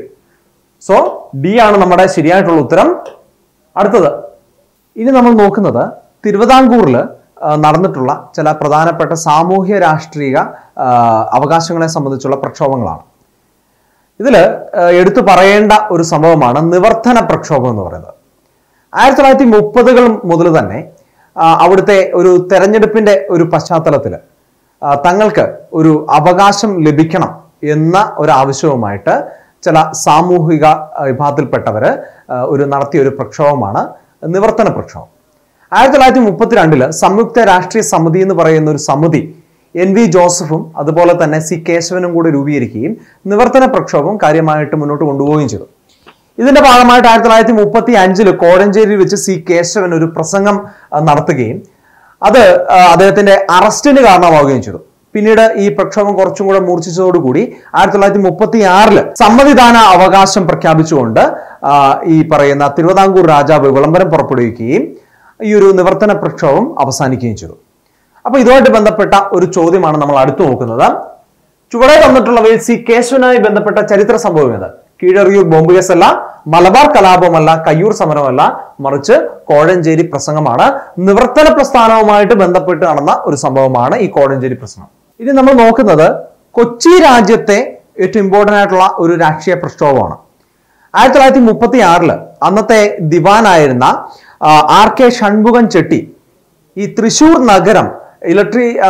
സോ ഡി ആണ് നമ്മുടെ ശരിയായിട്ടുള്ള ഉത്തരം അടുത്തത് ഇനി നമ്മൾ നോക്കുന്നത് തിരുവിതാംകൂറിൽ നടന്നിട്ടുള്ള ചില പ്രധാനപ്പെട്ട സാമൂഹ്യ രാഷ്ട്രീയ ആ, അവകാശങ്ങളെ സംബന്ധിച്ചുള്ള പ്രക്ഷോഭങ്ങളാണ് ഇതിൽ എടുത്തു പറയേണ്ട ഒരു സംഭവമാണ് നിവർത്തന പ്രക്ഷോഭം എന്ന് പറയുന്നത് ആയിരത്തി തൊള്ളായിരത്തി മുപ്പതുകൾ മുതൽ തന്നെ ആ, അവിടുത്തെ ഒരു തെരഞ്ഞെടുപ്പിന്റെ ഒരു പശ്ചാത്തലത്തിൽ തങ്ങൾക്ക് ഒരു അവകാശം ലഭിക്കണം എന്ന ഒരു ആവശ്യവുമായിട്ട് ചില സാമൂഹിക ആ, വിഭാഗത്തിൽപ്പെട്ടവര് ആ, ഒരു നടത്തിയ ഒരു പ്രക്ഷോഭമാണ് നിവർത്തന പ്രക്ഷോഭം ആയിരത്തി തൊള്ളായിരത്തി മുപ്പത്തിരണ്ടില് സംയുക്ത രാഷ്ട്രീയ സമിതി എന്ന് പറയുന്ന ഒരു സമിതി എൻ വി ജോസഫും അതുപോലെ തന്നെ സി കേശവനും കൂടി രൂപീകരിക്കുകയും നിവർത്തന പ്രക്ഷോഭം കാര്യമായിട്ട് മുന്നോട്ട് കൊണ്ടുപോവുകയും ചെയ്തു ഇതിന്റെ ഭാഗമായിട്ട് ആയിരത്തി തൊള്ളായിരത്തി മുപ്പത്തി അഞ്ചില് കോഴഞ്ചേരിയിൽ വെച്ച് സി കേശവൻ ഒരു പ്രസംഗം ആ, നടത്തുകയും അത് ആ, അദ്ദേഹത്തിന്റെ അറസ്റ്റിന് കാരണമാവുകയും ചെയ്തു പിന്നീട് ഈ പ്രക്ഷോഭം കുറച്ചും കൂടെ മൂർച്ഛിച്ചതോടുകൂടി ആയിരത്തി തൊള്ളായിരത്തി മുപ്പത്തി ആറില് സമ്മതിദാന അവകാശം പ്രഖ്യാപിച്ചുകൊണ്ട് ആ, ഈ പറയുന്ന തിരുവിതാംകൂർ രാജാവ് വിളംബരം പുറപ്പെടുവിക്കുകയും ഈ ഒരു നിവർത്തന പ്രക്ഷോഭം അവസാനിക്കുകയും ചെയ്തു അപ്പൊ ഇതുമായിട്ട് ബന്ധപ്പെട്ട ഒരു ചോദ്യമാണ് നമ്മൾ അടുത്തു നോക്കുന്നത് ചുവടെ തന്നിട്ടുള്ളവയിൽ സി കേശവനുമായി ബന്ധപ്പെട്ട ചരിത്ര സംഭവം ഏത് കീഴറിയൂർ ബോംബ് കേസ് അല്ല മലബാർ കലാപമല്ല കയ്യൂർ സമരമല്ല മറിച്ച് കോഴഞ്ചേരി പ്രസംഗമാണ് നിവർത്തന പ്രസ്ഥാനവുമായിട്ട് ബന്ധപ്പെട്ട് നടന്ന ഒരു സംഭവമാണ് ഈ കോഴഞ്ചേരി പ്രസംഗം ഇനി നമ്മൾ നോക്കുന്നത് കൊച്ചി രാജ്യത്തെ ഏറ്റവും ഇമ്പോർട്ടന്റ് ആയിട്ടുള്ള ഒരു രാഷ്ട്രീയ പ്രക്ഷോഭമാണ് ആയിരത്തി തൊള്ളായിരത്തി മുപ്പത്തി ആറില് അന്നത്തെ ദിവാനായിരുന്ന ആ, ആർ കെ ഷൺമുഖൻ ചെട്ടി ഈ തൃശൂർ നഗരം ഇലക്ട്രി ആ,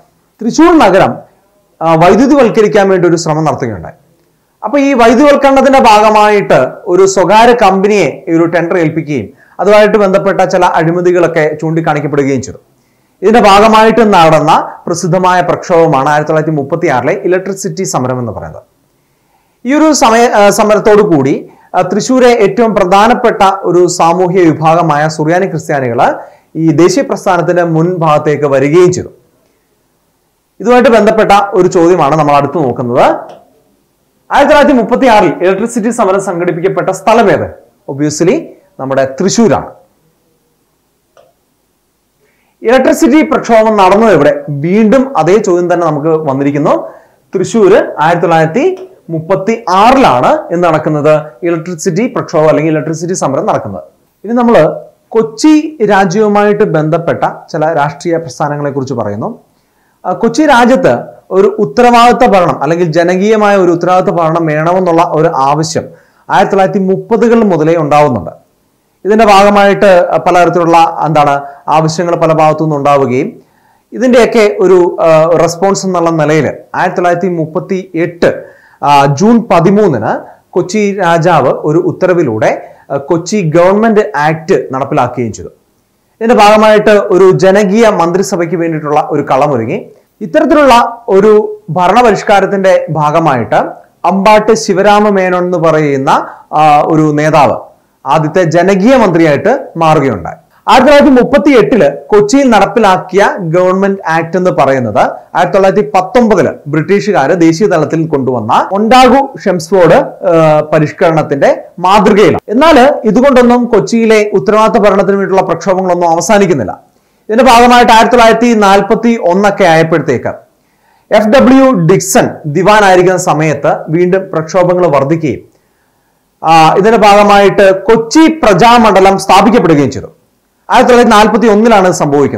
തൃശൂർ നഗരം ആ, വൈദ്യുതിവൽക്കരിക്കാൻ വേണ്ടി ഒരു ശ്രമം നടത്തുകയുണ്ടായി അപ്പൊ ഈ വൈദ്യുതിവൽക്കരണത്തിന്റെ ഭാഗമായിട്ട് ഒരു സ്വകാര്യ കമ്പനിയെ ഈ ഒരു ടെൻഡർ ഏൽപ്പിക്കുകയും അതുമായിട്ട് ബന്ധപ്പെട്ട ചില അഴിമതികളൊക്കെ ചൂണ്ടിക്കാണിക്കപ്പെടുകയും ചെയ്തു ഇതിന്റെ ഭാഗമായിട്ട് നടന്ന പ്രസിദ്ധമായ പ്രക്ഷോഭമാണ് ആയിരത്തി തൊള്ളായിരത്തി മുപ്പത്തി ആറിലെ ഇലക്ട്രിസിറ്റി സമരം എന്ന് പറയുന്നത് ഈ ഒരു സമയ ആ, സമരത്തോടു കൂടി ആ, തൃശ്ശൂരെ ഏറ്റവും പ്രധാനപ്പെട്ട ഒരു സാമൂഹ്യ വിഭാഗമായ സുറിയാനി ക്രിസ്ത്യാനികള് ഈ ദേശീയ പ്രസ്ഥാനത്തിന്റെ മുൻഭാഗത്തേക്ക് വരികയും ചെയ്തു ഇതുമായിട്ട് ബന്ധപ്പെട്ട ഒരു ചോദ്യമാണ് നമ്മൾ അടുത്ത് നോക്കുന്നത് ആയിരത്തി തൊള്ളായിരത്തി മുപ്പത്തി ആറിൽ ഇലക്ട്രിസിറ്റി സമരം സംഘടിപ്പിക്കപ്പെട്ട സ്ഥലം ഏത് ഒബ്വിയസ്ലി നമ്മുടെ തൃശ്ശൂരാണ് ഇലക്ട്രിസിറ്റി പ്രക്ഷോഭം നടന്നത് എവിടെ വീണ്ടും അതേ ചോദ്യം തന്നെ നമുക്ക് വന്നിരിക്കുന്നു തൃശ്ശൂര് ആയിരത്തി തൊള്ളായിരത്തി മുപ്പത്തി ആറിലാണ് എന്ന് നടക്കുന്നത് ഇലക്ട്രിസിറ്റി പ്രക്ഷോഭം അല്ലെങ്കിൽ ഇലക്ട്രിസിറ്റി സമരം നടക്കുന്നത് ഇനി നമ്മൾ കൊച്ചി രാജ്യവുമായിട്ട് ബന്ധപ്പെട്ട ചില രാഷ്ട്രീയ പ്രസ്ഥാനങ്ങളെ കുറിച്ച് പറയുന്നു ആ, കൊച്ചി രാജ്യത്ത് ഒരു ഉത്തരവാദിത്ത ഭരണം അല്ലെങ്കിൽ ജനകീയമായ ഒരു ഉത്തരവാദിത്ത ഭരണം വേണമെന്നുള്ള ഒരു ആവശ്യം ആയിരത്തി തൊള്ളായിരത്തി മുപ്പതുകൾ മുതലേ ഉണ്ടാവുന്നുണ്ട് ഇതിന്റെ ഭാഗമായിട്ട് പലതരത്തിലുള്ള എന്താണ് ആവശ്യങ്ങൾ പല ഭാഗത്തു നിന്നും ഉണ്ടാവുകയും ഇതിന്റെയൊക്കെ ഒരു റെസ്പോൺസ് എന്നുള്ള നിലയിൽ ആയിരത്തി തൊള്ളായിരത്തി മുപ്പത്തി എട്ട് ജൂൺ പതിമൂന്നിന് കൊച്ചി രാജാവ് ഒരു ഉത്തരവിലൂടെ ആ, കൊച്ചി ഗവൺമെന്റ് ആക്ട് നടപ്പിലാക്കുകയും ചെയ്തു ഇതിന്റെ ഭാഗമായിട്ട് ഒരു ജനകീയ മന്ത്രിസഭയ്ക്ക് വേണ്ടിയിട്ടുള്ള ഒരു കളമൊരുങ്ങി ഇത്തരത്തിലുള്ള ഒരു ഭരണപരിഷ്കാരത്തിന്റെ ഭാഗമായിട്ട് അമ്പാട്ട് ശിവരാമ മേനോൻ എന്ന് പറയുന്ന ആ, ഒരു നേതാവ് ആദ്യത്തെ ജനകീയ മന്ത്രിയായിട്ട് മാറുകയുണ്ടായി ആയിരത്തി തൊള്ളായിരത്തി മുപ്പത്തി എട്ടില് കൊച്ചിയിൽ നടപ്പിലാക്കിയ ഗവൺമെന്റ് ആക്ട് എന്ന് പറയുന്നത് ആയിരത്തി തൊള്ളായിരത്തി പത്തൊമ്പതില് ബ്രിട്ടീഷുകാർ ദേശീയ തലത്തിൽ കൊണ്ടുവന്ന ഒണ്ടാഗു ഷെംസ്ഫോർഡ് ആ, പരിഷ്കരണത്തിന്റെ മാതൃകയിലാണ് എന്നാൽ ഇതുകൊണ്ടൊന്നും കൊച്ചിയിലെ ഉത്തരവാദിത്ത ഭരണത്തിന് വേണ്ടിയുള്ള പ്രക്ഷോഭങ്ങളൊന്നും അവസാനിക്കുന്നില്ല ഇതിന്റെ ഭാഗമായിട്ട് ആയിരത്തി തൊള്ളായിരത്തി നാൽപ്പത്തി ഒന്നൊക്കെ ആയപ്പോഴത്തേക്ക് എഫ് ഡബ്ല്യു ഡിക്സൺ ദിവാനായിരിക്കുന്ന സമയത്ത് വീണ്ടും പ്രക്ഷോഭങ്ങൾ വർദ്ധിക്കുകയും ആ, ഇതിന്റെ ഭാഗമായിട്ട് കൊച്ചി പ്രജാമണ്ഡലം സ്ഥാപിക്കപ്പെടുകയും ചെയ്തു ആയിരത്തി തൊള്ളായിരത്തി നാൽപ്പത്തി ഒന്നിലാണ് ഇത് സംഭവിക്കുന്നത്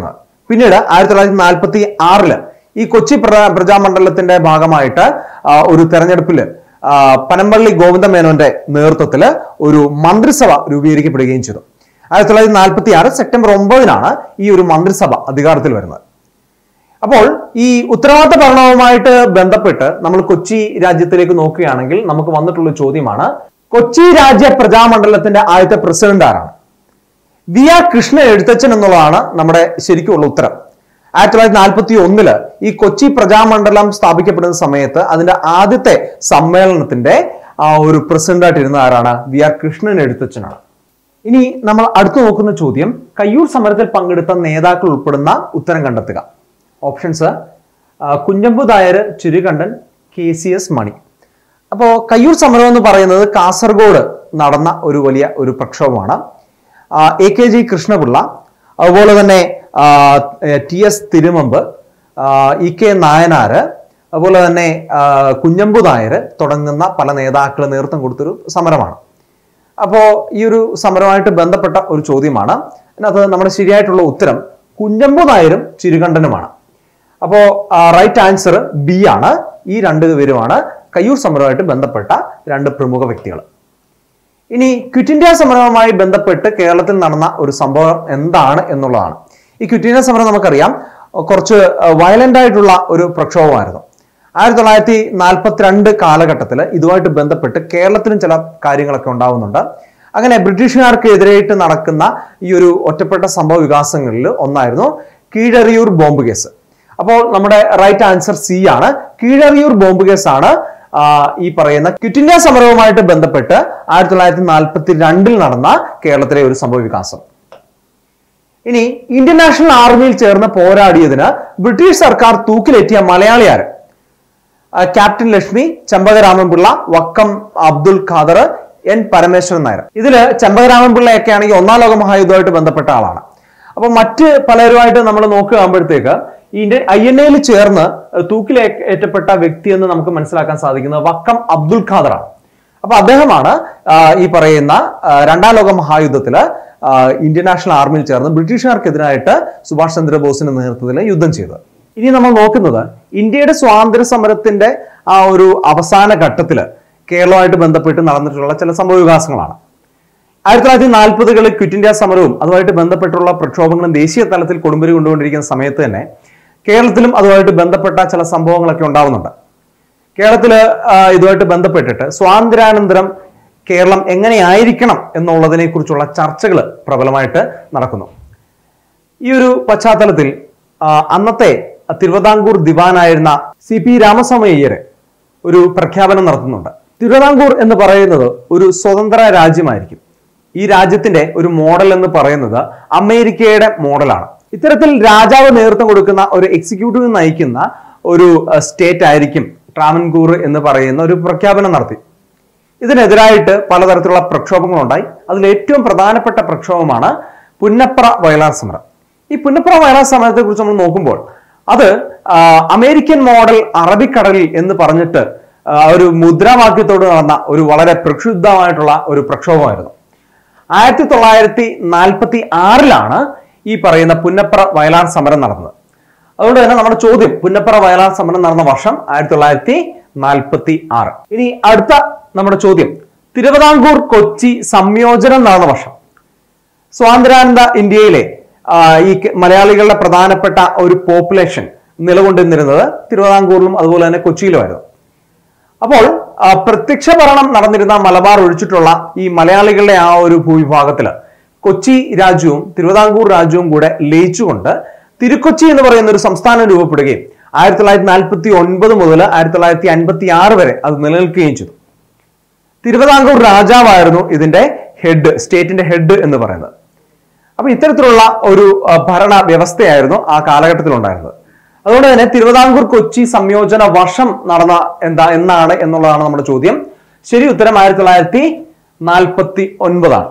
പിന്നീട് ആയിരത്തി തൊള്ളായിരത്തി നാൽപ്പത്തി ആറില് ഈ കൊച്ചി പ്ര- പ്രജാമണ്ഡലത്തിന്റെ ഭാഗമായിട്ട് ആ, ഒരു തെരഞ്ഞെടുപ്പില് ആ, പനമ്പള്ളി ഗോവിന്ദ മേനോന്റെ നേതൃത്വത്തിൽ ഒരു മന്ത്രിസഭ രൂപീകരിക്കപ്പെടുകയും ചെയ്തു ആയിരത്തി തൊള്ളായിരത്തി നാൽപ്പത്തി ആറ് സെപ്റ്റംബർ ഒമ്പതിനാണ് ഈ ഒരു മന്ത്രിസഭ അധികാരത്തിൽ വരുന്നത് അപ്പോൾ ഈ ഉത്തരവാദിത്ത ഭരണവുമായിട്ട് ബന്ധപ്പെട്ട് നമ്മൾ കൊച്ചി രാജ്യത്തിലേക്ക് നോക്കുകയാണെങ്കിൽ നമുക്ക് വന്നിട്ടുള്ള ചോദ്യമാണ് കൊച്ചി രാജ്യ പ്രജാമണ്ഡലത്തിന്റെ ആദ്യത്തെ പ്രസിഡന്റ് ആരാണ് വി ആർ കൃഷ്ണ എഴുത്തച്ഛൻ എന്നുള്ളതാണ് നമ്മുടെ ശരിക്കുമുള്ള ഉത്തരം ആയിരത്തി തൊള്ളായിരത്തി നാൽപ്പത്തി ഒന്നില് ഈ കൊച്ചി പ്രജാമണ്ഡലം സ്ഥാപിക്കപ്പെടുന്ന സമയത്ത് അതിന്റെ ആദ്യത്തെ സമ്മേളനത്തിന്റെ ആ ഒരു പ്രസിഡന്റ് ആയിട്ടിരുന്ന ആരാണ് വി ആർ കൃഷ്ണൻ എഴുത്തച്ഛനാണ് ഇനി നമ്മൾ അടുത്തു നോക്കുന്ന ചോദ്യം കയ്യൂർ സമരത്തിൽ പങ്കെടുത്ത നേതാക്കൾ ഉൾപ്പെടുന്ന ഉത്തരം കണ്ടെത്തുക options Kunhambu Nair Churukandan K C S Mani അപ്പോൾ കയ്യൂർ സമരം എന്ന് പറയുന്നത് കാസർഗോഡ് നടന്ന ഒരു വലിയ ഒരു പ്രക്ഷോഭമാണ് ആ, എ കെ ജി കൃഷ്ണപിള്ള അതുപോലെ തന്നെ ആ, ടി എസ് തിരുമമ്പ് ആ, ഇ കെ നായനാര് അതുപോലെ തന്നെ ആ, കുഞ്ഞമ്പു നായർ തുടങ്ങുന്ന പല നേതാക്കൾ നേതൃത്വം കൊടുത്തൊരു സമരമാണ് അപ്പോൾ ഈ ഒരു സമരമായിട്ട് ബന്ധപ്പെട്ട ഒരു ചോദ്യമാണ് അതിനകത്ത് നമ്മുടെ ശരിയായിട്ടുള്ള ഉത്തരം കുഞ്ഞമ്പു നായരും ചിരുകണ്ഠനുമാണ് അപ്പോൾ റൈറ്റ് ആൻസർ ബി ആണ് ഈ രണ്ട് പേരുമാണ് കയ്യൂർ സമരവുമായിട്ട് ബന്ധപ്പെട്ട രണ്ട് പ്രമുഖ വ്യക്തികൾ ഇനി ക്വിറ്റ് ഇന്ത്യ സമരവുമായി ബന്ധപ്പെട്ട് കേരളത്തിൽ നടന്ന ഒരു സംഭവം എന്താണ് എന്നുള്ളതാണ് ഈ ക്വിറ്റ് ഇന്ത്യ സമരം നമുക്കറിയാം കുറച്ച് വയലന്റ് ആയിട്ടുള്ള ഒരു പ്രക്ഷോഭമായിരുന്നു ആയിരത്തി തൊള്ളായിരത്തി നാൽപ്പത്തിരണ്ട് കാലഘട്ടത്തിൽ ഇതുമായിട്ട് ബന്ധപ്പെട്ട് കേരളത്തിലും ചില കാര്യങ്ങളൊക്കെ ഉണ്ടാവുന്നുണ്ട് അങ്ങനെ ബ്രിട്ടീഷുകാർക്കെതിരായിട്ട് നടക്കുന്ന ഈ ഒരു ഒറ്റപ്പെട്ട സംഭവ വികാസങ്ങളിൽ ഒന്നായിരുന്നു കീഴറിയൂർ ബോംബ് കേസ് അപ്പോൾ നമ്മുടെ റൈറ്റ് ആൻസർ സി ആണ് കീഴറിയൂർ ബോംബ് കേസാണ് ആ, ഈ പറയുന്ന ക്വിറ്റ് ഇന്ത്യ സമരവുമായിട്ട് ബന്ധപ്പെട്ട് ആയിരത്തി തൊള്ളായിരത്തി നാൽപ്പത്തി രണ്ടിൽ നടന്ന കേരളത്തിലെ ഒരു സംഭവ വികാസം ഇനി ഇന്ത്യൻ നാഷണൽ ആർമിയിൽ ചേർന്ന് പോരാടിയതിന് ബ്രിട്ടീഷ് സർക്കാർ തൂക്കിലേറ്റിയ മലയാളിയാര് ആ, ക്യാപ്റ്റൻ ലക്ഷ്മി ചെമ്പകരാമൻപിള്ള വക്കം അബ്ദുൽ ഖാദർ എൻ പരമേശ്വരൻ നായർ ഇതില് ചെമ്പകരാമൻപിള്ളയൊക്കെ ആണെങ്കിൽ ഒന്നാം ലോക മഹായുദ്ധമായിട്ട് ബന്ധപ്പെട്ട ആളാണ് അപ്പൊ മറ്റ് പലരുമായിട്ട് നമ്മൾ നോക്കുകയാകുമ്പോഴത്തേക്ക് ഈ ഇന്ത്യൻ ഐ എൻ എയിൽ ചേർന്ന് തൂക്കിലേറ്റപ്പെട്ട വ്യക്തി എന്ന് നമുക്ക് മനസ്സിലാക്കാൻ സാധിക്കുന്നത് വക്കം അബ്ദുൽ ഖാദറാണ് അപ്പൊ അദ്ദേഹമാണ് ആ, ഈ പറയുന്ന ആ, രണ്ടാം ലോക മഹായുദ്ധത്തില് ആ, ഇന്ത്യൻ നാഷണൽ ആർമിയിൽ ചേർന്ന് ബ്രിട്ടീഷുകാർക്കെതിരായിട്ട് സുഭാഷ് ചന്ദ്രബോസിന്റെ നേതൃത്വത്തിൽ യുദ്ധം ചെയ്തത് ഇനി നമ്മൾ നോക്കുന്നത് ഇന്ത്യയുടെ സ്വാതന്ത്ര്യ സമരത്തിന്റെ ആ ഒരു അവസാന ഘട്ടത്തില് കേരളവുമായിട്ട് ബന്ധപ്പെട്ട് നടന്നിട്ടുള്ള ചില സംഭവ വികാസങ്ങളാണ് ആയിരത്തി തൊള്ളായിരത്തി നാൽപ്പതുകളിൽ ക്വിറ്റ് ഇന്ത്യ സമരവും അതുമായിട്ട് ബന്ധപ്പെട്ടുള്ള പ്രക്ഷോഭങ്ങളും ദേശീയ തലത്തിൽ കൊടുമ്പരി കൊണ്ടുകൊണ്ടിരിക്കുന്ന സമയത്ത് തന്നെ കേരളത്തിലും അതുമായിട്ട് ബന്ധപ്പെട്ട ചില സംഭവങ്ങളൊക്കെ ഉണ്ടാവുന്നുണ്ട് കേരളത്തില് ആ, ഇതുമായിട്ട് ബന്ധപ്പെട്ടിട്ട് സ്വാതന്ത്ര്യാനന്തരം കേരളം എങ്ങനെയായിരിക്കണം എന്നുള്ളതിനെ കുറിച്ചുള്ള ചർച്ചകൾ പ്രബലമായിട്ട് നടക്കുന്നു ഈ ഒരു പശ്ചാത്തലത്തിൽ ആ, അന്നത്തെ തിരുവിതാംകൂർ ദിവാനായിരുന്ന സി പി രാമസ്വാമി അയ്യര് ഒരു പ്രഖ്യാപനം നടത്തുന്നുണ്ട് തിരുവിതാംകൂർ എന്ന് പറയുന്നത് ഒരു സ്വതന്ത്ര രാജ്യമായിരിക്കും ഈ രാജ്യത്തിന്റെ ഒരു മോഡൽ എന്ന് പറയുന്നത് അമേരിക്കയുടെ മോഡലാണ് ഇത്തരത്തിൽ രാജാവ് നേതൃത്വം കൊടുക്കുന്ന ഒരു എക്സിക്യൂട്ടീവ് നയിക്കുന്ന ഒരു സ്റ്റേറ്റ് ആയിരിക്കും ട്രാവൻകൂർ എന്ന് പറയുന്ന ഒരു പ്രഖ്യാപനം നടത്തി ഇതിനെതിരായിട്ട് പലതരത്തിലുള്ള പ്രക്ഷോഭങ്ങളുണ്ടായി അതിൽ ഏറ്റവും പ്രധാനപ്പെട്ട പ്രക്ഷോഭമാണ് പുന്നപ്ര വയലാർ സമരം ഈ പുന്നപ്ര വയലാർ സമരത്തെ കുറിച്ച് നമ്മൾ നോക്കുമ്പോൾ അത് ആ, അമേരിക്കൻ മോഡൽ അറബിക്കടലിൽ എന്ന് പറഞ്ഞിട്ട് ആ, ഒരു മുദ്രാവാക്യത്തോട് നടന്ന ഒരു വളരെ പ്രക്ഷുബ്ധമായിട്ടുള്ള ഒരു പ്രക്ഷോഭമായിരുന്നു ആയിരത്തി തൊള്ളായിരത്തി നാൽപ്പത്തി ആറിലാണ് ഈ പറയുന്ന പുന്നപ്ര വയലാർ സമരം നടന്നത് അതുകൊണ്ട് തന്നെ നമ്മുടെ ചോദ്യം പുന്നപ്ര വയലാർ സമരം നടന്ന വർഷം ആയിരത്തി തൊള്ളായിരത്തി നാൽപ്പത്തി ആറ് ഇനി അടുത്ത നമ്മുടെ ചോദ്യം തിരുവിതാംകൂർ കൊച്ചി സംയോജനം നടന്ന വർഷം സ്വാതന്ത്ര്യാനന്ത ഇന്ത്യയിലെ ആ, ഈ കെ- മലയാളികളുടെ പ്രധാനപ്പെട്ട ഒരു പോപ്പുലേഷൻ നിലകൊണ്ടിരുന്നത് തിരുവിതാംകൂറിലും അതുപോലെ തന്നെ കൊച്ചിയിലുമായിരുന്നു അപ്പോൾ ആ, പ്രത്യക്ഷ ഭരണം നടന്നിരുന്ന മലബാർ ഒഴിച്ചിട്ടുള്ള ഈ മലയാളികളുടെ ആ ഒരു ഭൂവിഭാഗത്തില് കൊച്ചി രാജ്യവും തിരുവിതാംകൂർ രാജ്യവും കൂടെ ലയിച്ചുകൊണ്ട് തിരുക്കൊച്ചി എന്ന് പറയുന്ന ഒരു സംസ്ഥാനം രൂപപ്പെടുകയും ആയിരത്തി തൊള്ളായിരത്തി നാൽപ്പത്തി ഒൻപത് മുതൽ ആയിരത്തി തൊള്ളായിരത്തി അൻപത്തി ആറ് വരെ അത് നിലനിൽക്കുകയും ചെയ്തു തിരുവിതാംകൂർ രാജാവായിരുന്നു ഇതിന്റെ ഹെഡ് സ്റ്റേറ്റിന്റെ ഹെഡ് എന്ന് പറയുന്നത് അപ്പൊ ഇത്തരത്തിലുള്ള ഒരു ആ, ഭരണ വ്യവസ്ഥയായിരുന്നു ആ കാലഘട്ടത്തിൽ ഉണ്ടായിരുന്നത് അതുകൊണ്ട് തന്നെ തിരുവിതാംകൂർ കൊച്ചി സംയോജന വർഷം നടന്ന എന്താ എന്നാണ് എന്നുള്ളതാണ് നമ്മുടെ ചോദ്യം ശരി ഉത്തരം ആയിരത്തി തൊള്ളായിരത്തി നാൽപ്പത്തി ഒൻപതാണ്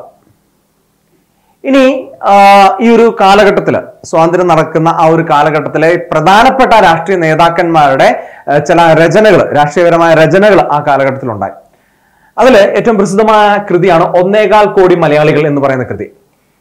ഇനി ആ, ഈ ഒരു കാലഘട്ടത്തിൽ സ്വാതന്ത്ര്യം നടക്കുന്ന ആ ഒരു കാലഘട്ടത്തിലെ പ്രധാനപ്പെട്ട രാഷ്ട്രീയ നേതാക്കന്മാരുടെ ആ, ചില രചനകൾ രാഷ്ട്രീയപരമായ രചനകൾ ആ കാലഘട്ടത്തിൽ ഉണ്ടായി അതിൽ ഏറ്റവും പ്രസിദ്ധമായ കൃതിയാണ് ഒന്നേകാൽ കോടി മലയാളികൾ എന്ന് പറയുന്ന കൃതി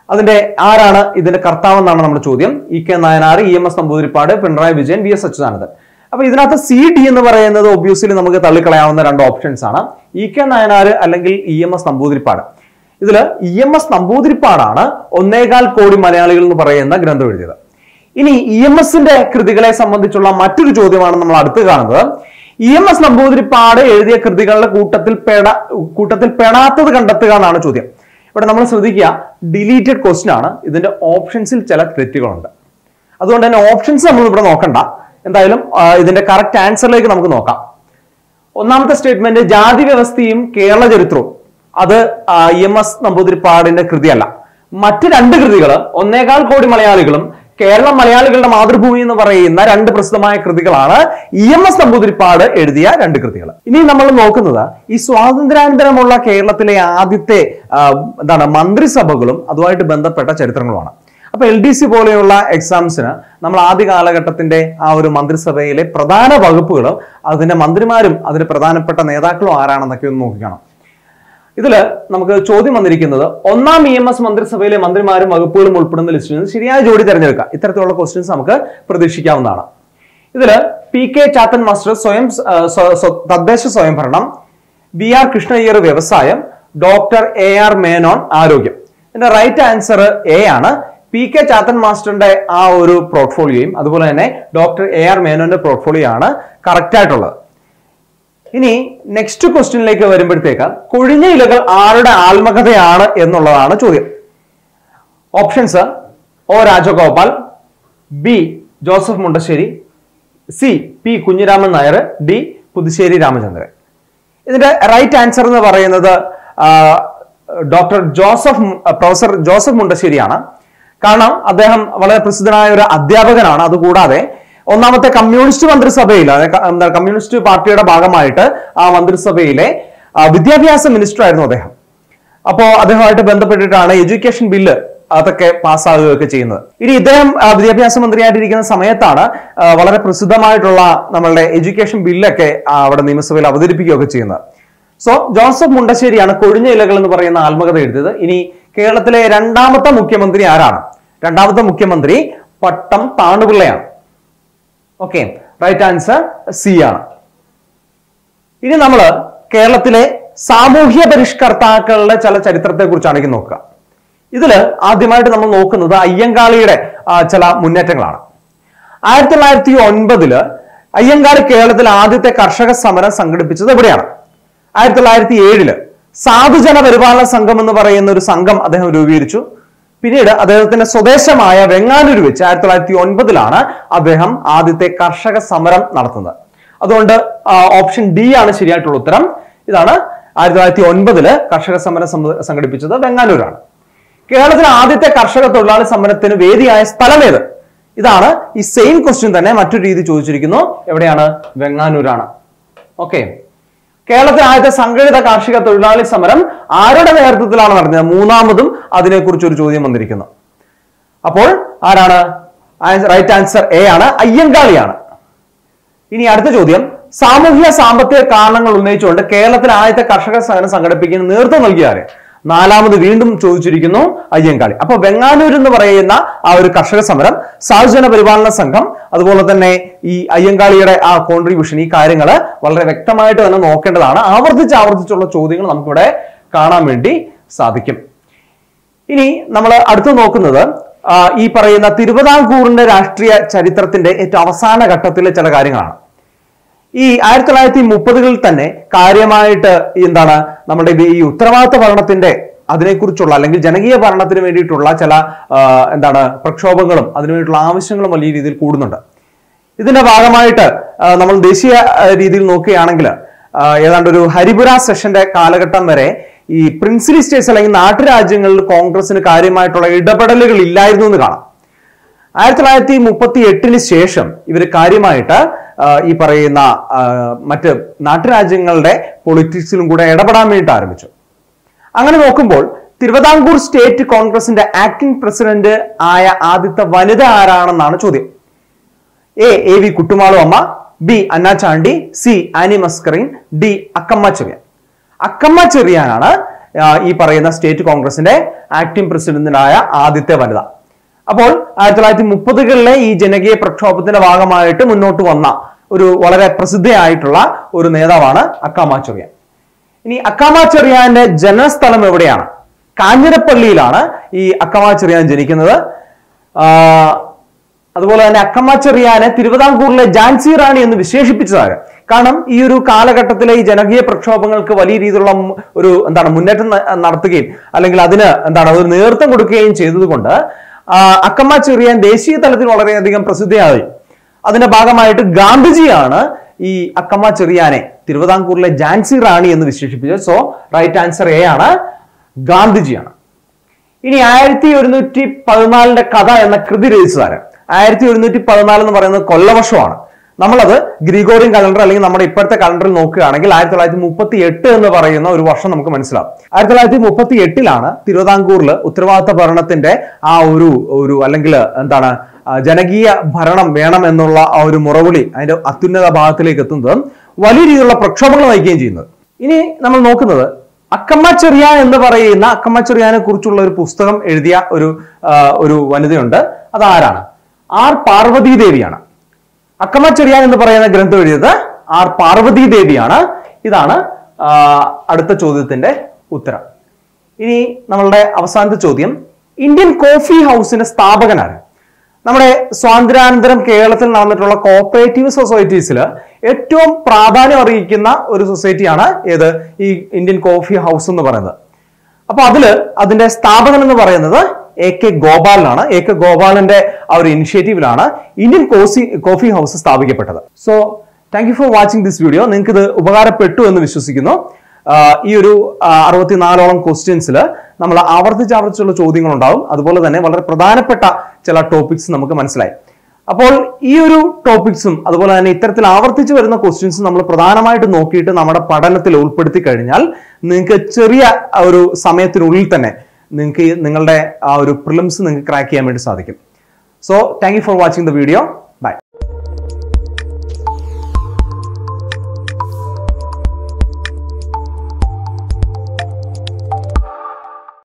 അതിന്റെ ആരാണ് ഇതിന്റെ കർത്താവെന്നാണ് നമ്മുടെ ചോദ്യം E K Nayanar E M S Namboodiripad Pinarayi Vijayan V S Achuthanandan അപ്പൊ ഇതിനകത്ത് സി ഡി എന്ന് പറയുന്നത് ഒബ്വിയസ്ലി നമുക്ക് തള്ളിക്കളയാവുന്ന രണ്ട് ഓപ്ഷൻസ് ആണ് ഇ കെ നായനാർ അല്ലെങ്കിൽ ഇ എം എസ് നമ്പൂതിരിപ്പാട് ഇതില് ഇ എം എസ് നമ്പൂതിരിപ്പാടാണ് ഒന്നേകാൽ കോടി മലയാളികൾ എന്ന് പറയുന്ന ഗ്രന്ഥം എഴുതിയത് ഇനി ഇ എം എസിന്റെ കൃതികളെ സംബന്ധിച്ചുള്ള മറ്റൊരു ചോദ്യമാണ് നമ്മൾ അടുത്ത് കാണുന്നത് ഇ എം എസ് നമ്പൂതിരിപ്പാട് എഴുതിയ കൃതികളുടെ കൂട്ടത്തിൽ പെട കൂട്ടത്തിൽ പെടാത്തത് കണ്ടെത്തുക എന്നാണ് ചോദ്യം ഇവിടെ നമ്മൾ ശ്രദ്ധിക്കുക ഡിലീറ്റഡ് ക്വസ്റ്റ്യൻ ആണ് ഇതിന്റെ ഓപ്ഷൻസിൽ ചില തെറ്റുകളുണ്ട് അതുകൊണ്ട് തന്നെ ഓപ്ഷൻസ് നമ്മൾ ഇവിടെ നോക്കണ്ട എന്തായാലും ആ, ഇതിന്റെ കറക്റ്റ് ആൻസറിലേക്ക് നമുക്ക് നോക്കാം ഒന്നാമത്തെ സ്റ്റേറ്റ്മെന്റ് ജാതി വ്യവസ്ഥയും കേരള ചരിത്രവും അത് ഇ എം എസ് നമ്പൂതിരിപ്പാടിന്റെ കൃതിയല്ല മറ്റ് രണ്ട് കൃതികൾ ഒന്നേകാൽ കോടി മലയാളികളും കേരളം മലയാളികളുടെ മാതൃഭൂമി എന്ന് പറയുന്ന രണ്ട് പ്രസിദ്ധമായ കൃതികളാണ് ഇ എം എസ് നമ്പൂതിരിപ്പാട് എഴുതിയ രണ്ട് കൃതികൾ ഇനി നമ്മൾ നോക്കുന്നത് ഈ സ്വാതന്ത്ര്യാനന്തരമുള്ള കേരളത്തിലെ ആദ്യത്തെ ആ, എന്താണ് മന്ത്രിസഭകളും അതുമായിട്ട് ബന്ധപ്പെട്ട ചരിത്രങ്ങളുമാണ് അപ്പൊ എൽ ഡി സി പോലെയുള്ള എക്സാംസിന് നമ്മൾ ആദ്യ കാലഘട്ടത്തിന്റെ ആ ഒരു മന്ത്രിസഭയിലെ പ്രധാന വകുപ്പുകളും അതിന്റെ മന്ത്രിമാരും അതിന്റെ പ്രധാനപ്പെട്ട നേതാക്കളും ആരാണെന്നൊക്കെ ഒന്ന് നോക്കിക്കണം ഇതില് നമുക്ക് ചോദ്യം വന്നിരിക്കുന്നത് ഒന്നാം ഇ എം എസ് മന്ത്രിസഭയിലെ മന്ത്രിമാരും വകുപ്പുകളും ഉൾപ്പെടുന്ന ലിസ്റ്റിൽ നിന്ന് ശരിയായ ജോഡി തിരഞ്ഞെടുക്കുക ഇത്തരത്തിലുള്ള ക്വസ്റ്റ്യൻസ് നമുക്ക് പ്രതീക്ഷിക്കാവുന്നതാണ് ഇതില് പി കെ ചാത്തൻ മാസ്റ്റർ സ്വയം ആ, സ്വ- സ്വ- തദ്ദേശ സ്വയംഭരണം ബി ആർ കൃഷ്ണയ്യർ വ്യവസായം ഡോക്ടർ എ ആർ മേനോൻ ആരോഗ്യം ഇതിന്റെ റൈറ്റ് ആൻസർ എ ആണ് പി കെ ചാത്തൻ മാസ്റ്ററിന്റെ ആ ഒരു പോർട്ട്ഫോളിയോയും അതുപോലെ തന്നെ ഡോക്ടർ എ ആർ മേനോന്റെ പോർട്ട്ഫോളിയോ ആണ് കറക്റ്റ് ആയിട്ടുള്ളത് ഇനി നെക്സ്റ്റ് ക്വസ്റ്റ്യനിലേക്ക് വരുമ്പോഴത്തേക്ക് കൊഴിഞ്ഞ ഇലകൾ ആരുടെ ആത്മകഥയാണ് എന്നുള്ളതാണ് ചോദ്യം options O Rajagopal B Joseph Mundassery C P Kunhiraman Nair D Puthussery Ramachandran ഇതിന്റെ റൈറ്റ് ആൻസർ എന്ന് പറയുന്നത് ഡോക്ടർ ജോസഫ് മു- ആ, പ്രൊഫസർ ജോസഫ് മുണ്ടശ്ശേരിയാണ് കാരണം അദ്ദേഹം വളരെ പ്രസിദ്ധനായ ഒരു അധ്യാപകനാണ് അതുകൂടാതെ ഒന്നാമത്തെ കമ്മ്യൂണിസ്റ്റ് മന്ത്രിസഭയിൽ അതായത് ക- എന്താ കമ്മ്യൂണിസ്റ്റ് പാർട്ടിയുടെ ഭാഗമായിട്ട് ആ മന്ത്രിസഭയിലെ ആ, വിദ്യാഭ്യാസ മിനിസ്റ്റർ ആയിരുന്നു അദ്ദേഹം അപ്പോ അദ്ദേഹമായിട്ട് ബന്ധപ്പെട്ടിട്ടാണ് എഡ്യൂക്കേഷൻ ബില്ല് അതൊക്കെ പാസ്സാകുകയൊക്കെ ചെയ്യുന്നത് ഇനി ഇദ്ദേഹം ആ, വിദ്യാഭ്യാസ മന്ത്രിയായിട്ടിരിക്കുന്ന സമയത്താണ് ആ, വളരെ പ്രസിദ്ധമായിട്ടുള്ള നമ്മളുടെ എഡ്യൂക്കേഷൻ ബില്ലൊക്കെ ആ, അവിടെ നിയമസഭയിൽ അവതരിപ്പിക്കുകയൊക്കെ ചെയ്യുന്നത് സോ ജോസഫ് മുണ്ടശ്ശേരിയാണ് കൊഴിഞ്ഞ ഇലകൾ എന്ന് പറയുന്ന ആത്മകഥ എഴുതിയത് ഇനി കേരളത്തിലെ രണ്ടാമത്തെ മുഖ്യമന്ത്രി ആരാണ് രണ്ടാമത്തെ മുഖ്യമന്ത്രി പട്ടം താണുപിള്ളയാണ് ഓക്കെ റൈറ്റ് ആൻസർ സി ആണ് ഇനി നമ്മൾ കേരളത്തിലെ സാമൂഹ്യ പരിഷ്കർത്താക്കളുടെ ചില ചരിത്രത്തെ കുറിച്ചാണെങ്കിൽ നോക്കുക ഇതില് ആദ്യമായിട്ട് നമ്മൾ നോക്കുന്നത് അയ്യങ്കാളിയുടെ ആ, ചില മുന്നേറ്റങ്ങളാണ് ആയിരത്തി തൊള്ളായിരത്തി ഒൻപതില് അയ്യങ്കാളി കേരളത്തിൽ ആദ്യത്തെ കർഷക സമരം സംഘടിപ്പിച്ചത് എവിടെയാണ് ആയിരത്തി തൊള്ളായിരത്തി ഏഴില് സാധുജന പരിപാലന സംഘം എന്ന് പറയുന്ന ഒരു സംഘം അദ്ദേഹം രൂപീകരിച്ചു പിന്നീട് അദ്ദേഹത്തിന്റെ സ്വദേശമായ വെങ്ങാനൂർ വെച്ച് ആയിരത്തി തൊള്ളായിരത്തി ഒൻപതിലാണ് അദ്ദേഹം ആദ്യത്തെ കർഷക സമരം നടത്തുന്നത് അതുകൊണ്ട് ഓപ്ഷൻ ഡി ആണ് ശരിയായിട്ടുള്ള ഉത്തരം ഇതാണ് ആയിരത്തി തൊള്ളായിരത്തി ഒൻപതില് കർഷക സമരം സംഘ- സംഘടിപ്പിച്ചത് വെങ്ങാനൂരാണ് കേരളത്തിലെ ആദ്യത്തെ കർഷക തൊഴിലാളി സമരത്തിന് വേദിയായ സ്ഥലം ഏത് ഇതാണ് ഈ സെയിം ക്വസ്റ്റ്യൻ തന്നെ മറ്റൊരു രീതി ചോദിച്ചിരിക്കുന്നു എവിടെയാണ് വെങ്ങാനൂരാണ് ഓക്കെ കേരളത്തിലെ ആദ്യത്തെ സംഘടിത കാർഷിക തൊഴിലാളി സമരം ആരുടെ നേതൃത്വത്തിലാണ് നടന്നത് മൂന്നാമതും അതിനെക്കുറിച്ച് ഒരു ചോദ്യം വന്നിരിക്കുന്നു അപ്പോൾ ആരാണ് റൈറ്റ് ആൻസർ എ ആണ് അയ്യങ്കാളിയാണ് ഇനി അടുത്ത ചോദ്യം സാമൂഹിക സാമ്പത്തിക കാരണങ്ങൾ ഉന്നയിച്ചുകൊണ്ട് കേരളത്തിലെ ആദ്യത്തെ കർഷക സമരം സംഘടിപ്പിക്കുന്ന നേതൃത്വം നൽകിയ ആര് നാലാമത് വീണ്ടും ചോദിച്ചിരിക്കുന്നു അയ്യങ്കാളി അപ്പൊ വെങ്ങാനൂർ എന്ന് പറയുന്ന ആ ഒരു കർഷക സമരം സാഹുജന പരിപാലന സംഘം അതുപോലെ തന്നെ ഈ അയ്യങ്കാളിയുടെ ആ കോൺട്രിബ്യൂഷൻ ഈ കാര്യങ്ങൾ വളരെ വ്യക്തമായിട്ട് തന്നെ നോക്കേണ്ടതാണ് ആവർത്തിച്ച് ആവർത്തിച്ചുള്ള ചോദ്യങ്ങൾ നമുക്കിവിടെ കാണാൻ വേണ്ടി സാധിക്കും ഇനി നമ്മൾ അടുത്ത് നോക്കുന്നത് ആ, ഈ പറയുന്ന തിരുവിതാംകൂറിന്റെ രാഷ്ട്രീയ ചരിത്രത്തിന്റെ ഏറ്റവും അവസാന ഘട്ടത്തിലെ ചില കാര്യങ്ങളാണ് ഈ ആയിരത്തി തൊള്ളായിരത്തി മുപ്പതുകളിൽ തന്നെ കാര്യമായിട്ട് ഈ എന്താണ് നമ്മുടെ ഈ ഉത്തരവാദിത്ത ഭരണത്തിന്റെ അതിനെക്കുറിച്ചുള്ള അല്ലെങ്കിൽ ജനകീയ ഭരണത്തിന് വേണ്ടിയിട്ടുള്ള ചില ആ, എന്താണ് പ്രക്ഷോഭങ്ങളും അതിനുവേണ്ടിയിട്ടുള്ള ആവശ്യങ്ങളും വലിയ രീതിയിൽ കൂടുന്നുണ്ട് ഇതിന്റെ ഭാഗമായിട്ട് ആ, നമ്മൾ ദേശീയ ആ, രീതിയിൽ നോക്കുകയാണെങ്കിൽ ആ, ഏതാണ്ട് ഒരു ഹരിപുര സെഷന്റെ കാലഘട്ടം വരെ ഈ പ്രിൻസിലി സ്റ്റേറ്റ്സ് അല്ലെങ്കിൽ നാട്ടുരാജ്യങ്ങളിൽ കോൺഗ്രസിന് കാര്യമായിട്ടുള്ള ഇടപെടലുകൾ ഇല്ലായിരുന്നു എന്ന് കാണാം ആയിരത്തി തൊള്ളായിരത്തി മുപ്പത്തി എട്ടിന് ശേഷം ഇവർ കാര്യമായിട്ട് ആ, ഈ പറയുന്ന ആ, മറ്റ് നാട്ടുരാജ്യങ്ങളുടെ പൊളിറ്റിക്സിലും കൂടെ ഇടപെടാൻ വേണ്ടിയിട്ട് ആരംഭിച്ചു അങ്ങനെ നോക്കുമ്പോൾ തിരുവിതാംകൂർ സ്റ്റേറ്റ് കോൺഗ്രസിന്റെ ആക്ടിംഗ് പ്രസിഡന്റ് ആയ ആദ്യത്തെ വനിത ആരാണെന്നാണ് ചോദ്യം A A V Kuttimalu Amma B Anna Chandy C Annie Mascarene D Accamma Cherian Accamma ചെറിയാനാണ് ആ, ഈ പറയുന്ന സ്റ്റേറ്റ് കോൺഗ്രസിന്റെ ആക്ടിംഗ് പ്രസിഡന്റിനായ ആദ്യത്തെ വനിത അപ്പോൾ ആയിരത്തി തൊള്ളായിരത്തി മുപ്പതുകളിലെ ഈ ജനകീയ പ്രക്ഷോഭത്തിന്റെ ഭാഗമായിട്ട് മുന്നോട്ട് വന്ന ഒരു വളരെ പ്രസിദ്ധയായിട്ടുള്ള ഒരു നേതാവാണ് അക്കാമ ചെറിയാൻ ഇനി അക്കാമ ചെറിയാന്റെ ജനനസ്ഥലം എവിടെയാണ് കാഞ്ഞിരപ്പള്ളിയിലാണ് ഈ അക്കാമ ചെറിയാൻ ജനിക്കുന്നത് ആ, അതുപോലെ തന്നെ അക്കമ്മ ചെറിയാനെ തിരുവിതാംകൂറിലെ ജാൻസി റാണി എന്ന് വിശേഷിപ്പിച്ചതാണ് കാരണം ഈ ഒരു കാലഘട്ടത്തിലെ ഈ ജനകീയ പ്രക്ഷോഭങ്ങൾക്ക് വലിയ രീതിയിലുള്ള മു- ഒരു എന്താണ് മുന്നേറ്റം ന- നടത്തുകയും അല്ലെങ്കിൽ അതിന് എന്താണ് ഒരു നേതൃത്വം കൊടുക്കുകയും ചെയ്തതുകൊണ്ട് ആ, അക്കമ്മ ചെറിയാൻ ദേശീയ തലത്തിൽ വളരെയധികം പ്രസിദ്ധയായി അതിന്റെ ഭാഗമായിട്ട് ഗാന്ധിജിയാണ് ഈ അക്കമ്മ ചെറിയാനെ തിരുവിതാംകൂറിലെ ജാൻസി റാണി എന്ന് വിശേഷിപ്പിച്ചത് സോ റൈറ്റ് ആൻസർ എ ആണ് ഗാന്ധിജിയാണ് ഇനി ആയിരത്തി ഒരുന്നൂറ്റി പതിനാലിന്റെ കഥ എന്ന കൃതി രചിച്ചതാണ് ആയിരത്തി ഒരുന്നൂറ്റി പതിനാല് എന്ന് പറയുന്നത് കൊല്ലവർഷമാണ് നമ്മളത് ഗ്രിഗോറിയൻ കലണ്ടർ അല്ലെങ്കിൽ നമ്മുടെ ഇപ്പോഴത്തെ കലണ്ടറിൽ നോക്കുകയാണെങ്കിൽ ആയിരത്തി തൊള്ളായിരത്തി മുപ്പത്തി എട്ട് എന്ന് പറയുന്ന ഒരു വർഷം നമുക്ക് മനസ്സിലാവും ആയിരത്തി തൊള്ളായിരത്തി മുപ്പത്തി എട്ടിലാണ് തിരുവിതാംകൂറിൽ ഉത്തരവാദിത്ത ഭരണത്തിന്റെ ആ ഒരു ഒരു അല്ലെങ്കിൽ എന്താണ് ആ, ജനകീയ ഭരണം വേണം എന്നുള്ള ആ ഒരു മുറവിളി അതിന്റെ അത്യുന്നത ഭാഗത്തിലേക്ക് എത്തുന്നത് വലിയ രീതിയിലുള്ള പ്രക്ഷോഭങ്ങൾ നയിക്കുകയും ചെയ്യുന്നത് ഇനി നമ്മൾ നോക്കുന്നത് അക്കമ്മ ചെറിയാൻ എന്ന് പറയുന്ന അക്കമ്മ ചെറിയാനെ കുറിച്ചുള്ള ഒരു പുസ്തകം എഴുതിയ ഒരു ആ, ഒരു വനിതയുണ്ട് അത് ആരാണ് ആർ പാർവതി ദേവിയാണ് അക്കമ്മ ചെറിയാൻ എന്ന് പറയുന്ന ഗ്രന്ഥം എഴുതിയത് ആർ പാർവതി ദേവിയാണ് ഇതാണ് ആ, അടുത്ത ചോദ്യത്തിന്റെ ഉത്തരം ഇനി നമ്മളുടെ അവസാനത്തെ ചോദ്യം ഇന്ത്യൻ കോഫി ഹൗസിന്റെ സ്ഥാപകനാണ് നമ്മുടെ സ്വാതന്ത്ര്യാനന്തരം കേരളത്തിൽ നടന്നിട്ടുള്ള കോപ്പറേറ്റീവ് സൊസൈറ്റീസിൽ ഏറ്റവും പ്രാധാന്യം അറിയിക്കുന്ന ഒരു സൊസൈറ്റിയാണ് ഏത് ഈ ഇന്ത്യൻ കോഫി ഹൗസ് എന്ന് പറയുന്നത് അപ്പൊ അതില് അതിന്റെ സ്ഥാപകൻ എന്ന് പറയുന്നത് എ കെ ഗോപാലനാണ് എ കെ ഗോപാലന്റെ ആ ഒരു ഇനിഷ്യേറ്റീവിലാണ് ഇന്ത്യൻ കോസി കോഫി ഹൗസ് സ്ഥാപിക്കപ്പെട്ടത് so thank you for watching this video നിങ്ങൾക്ക് ഇത് ഉപകാരപ്പെട്ടു എന്ന് വിശ്വസിക്കുന്നു ആഹ് ഈ ഒരു ആഹ് അറുപത്തിനാലോളം ക്വസ്റ്റ്യൻസിൽ നമ്മൾ ആവർത്തിച്ച് ആവർത്തിച്ചുള്ള ചോദ്യങ്ങൾ ഉണ്ടാവും അതുപോലെ തന്നെ വളരെ പ്രധാനപ്പെട്ട ചില ടോപ്പിക്സ് നമുക്ക് മനസ്സിലായി അപ്പോൾ ഈ ഒരു ടോപ്പിക്സും അതുപോലെ തന്നെ ഇത്തരത്തിൽ ആവർത്തിച്ച് വരുന്ന ക്വസ്റ്റ്യൻസും നമ്മൾ പ്രധാനമായിട്ട് നോക്കിയിട്ട് നമ്മുടെ പഠനത്തിൽ ഉൾപ്പെടുത്തി കഴിഞ്ഞാൽ നിങ്ങൾക്ക് ചെറിയ ആ ഒരു സമയത്തിനുള്ളിൽ തന്നെ നിങ്ങൾക്ക് ഈ നിങ്ങളുടെ ആ ഒരു പ്രിലിംസ് നിങ്ങൾക്ക് ക്രാക്ക് ചെയ്യാൻ വേണ്ടി സാധിക്കും so thank you for watching the video by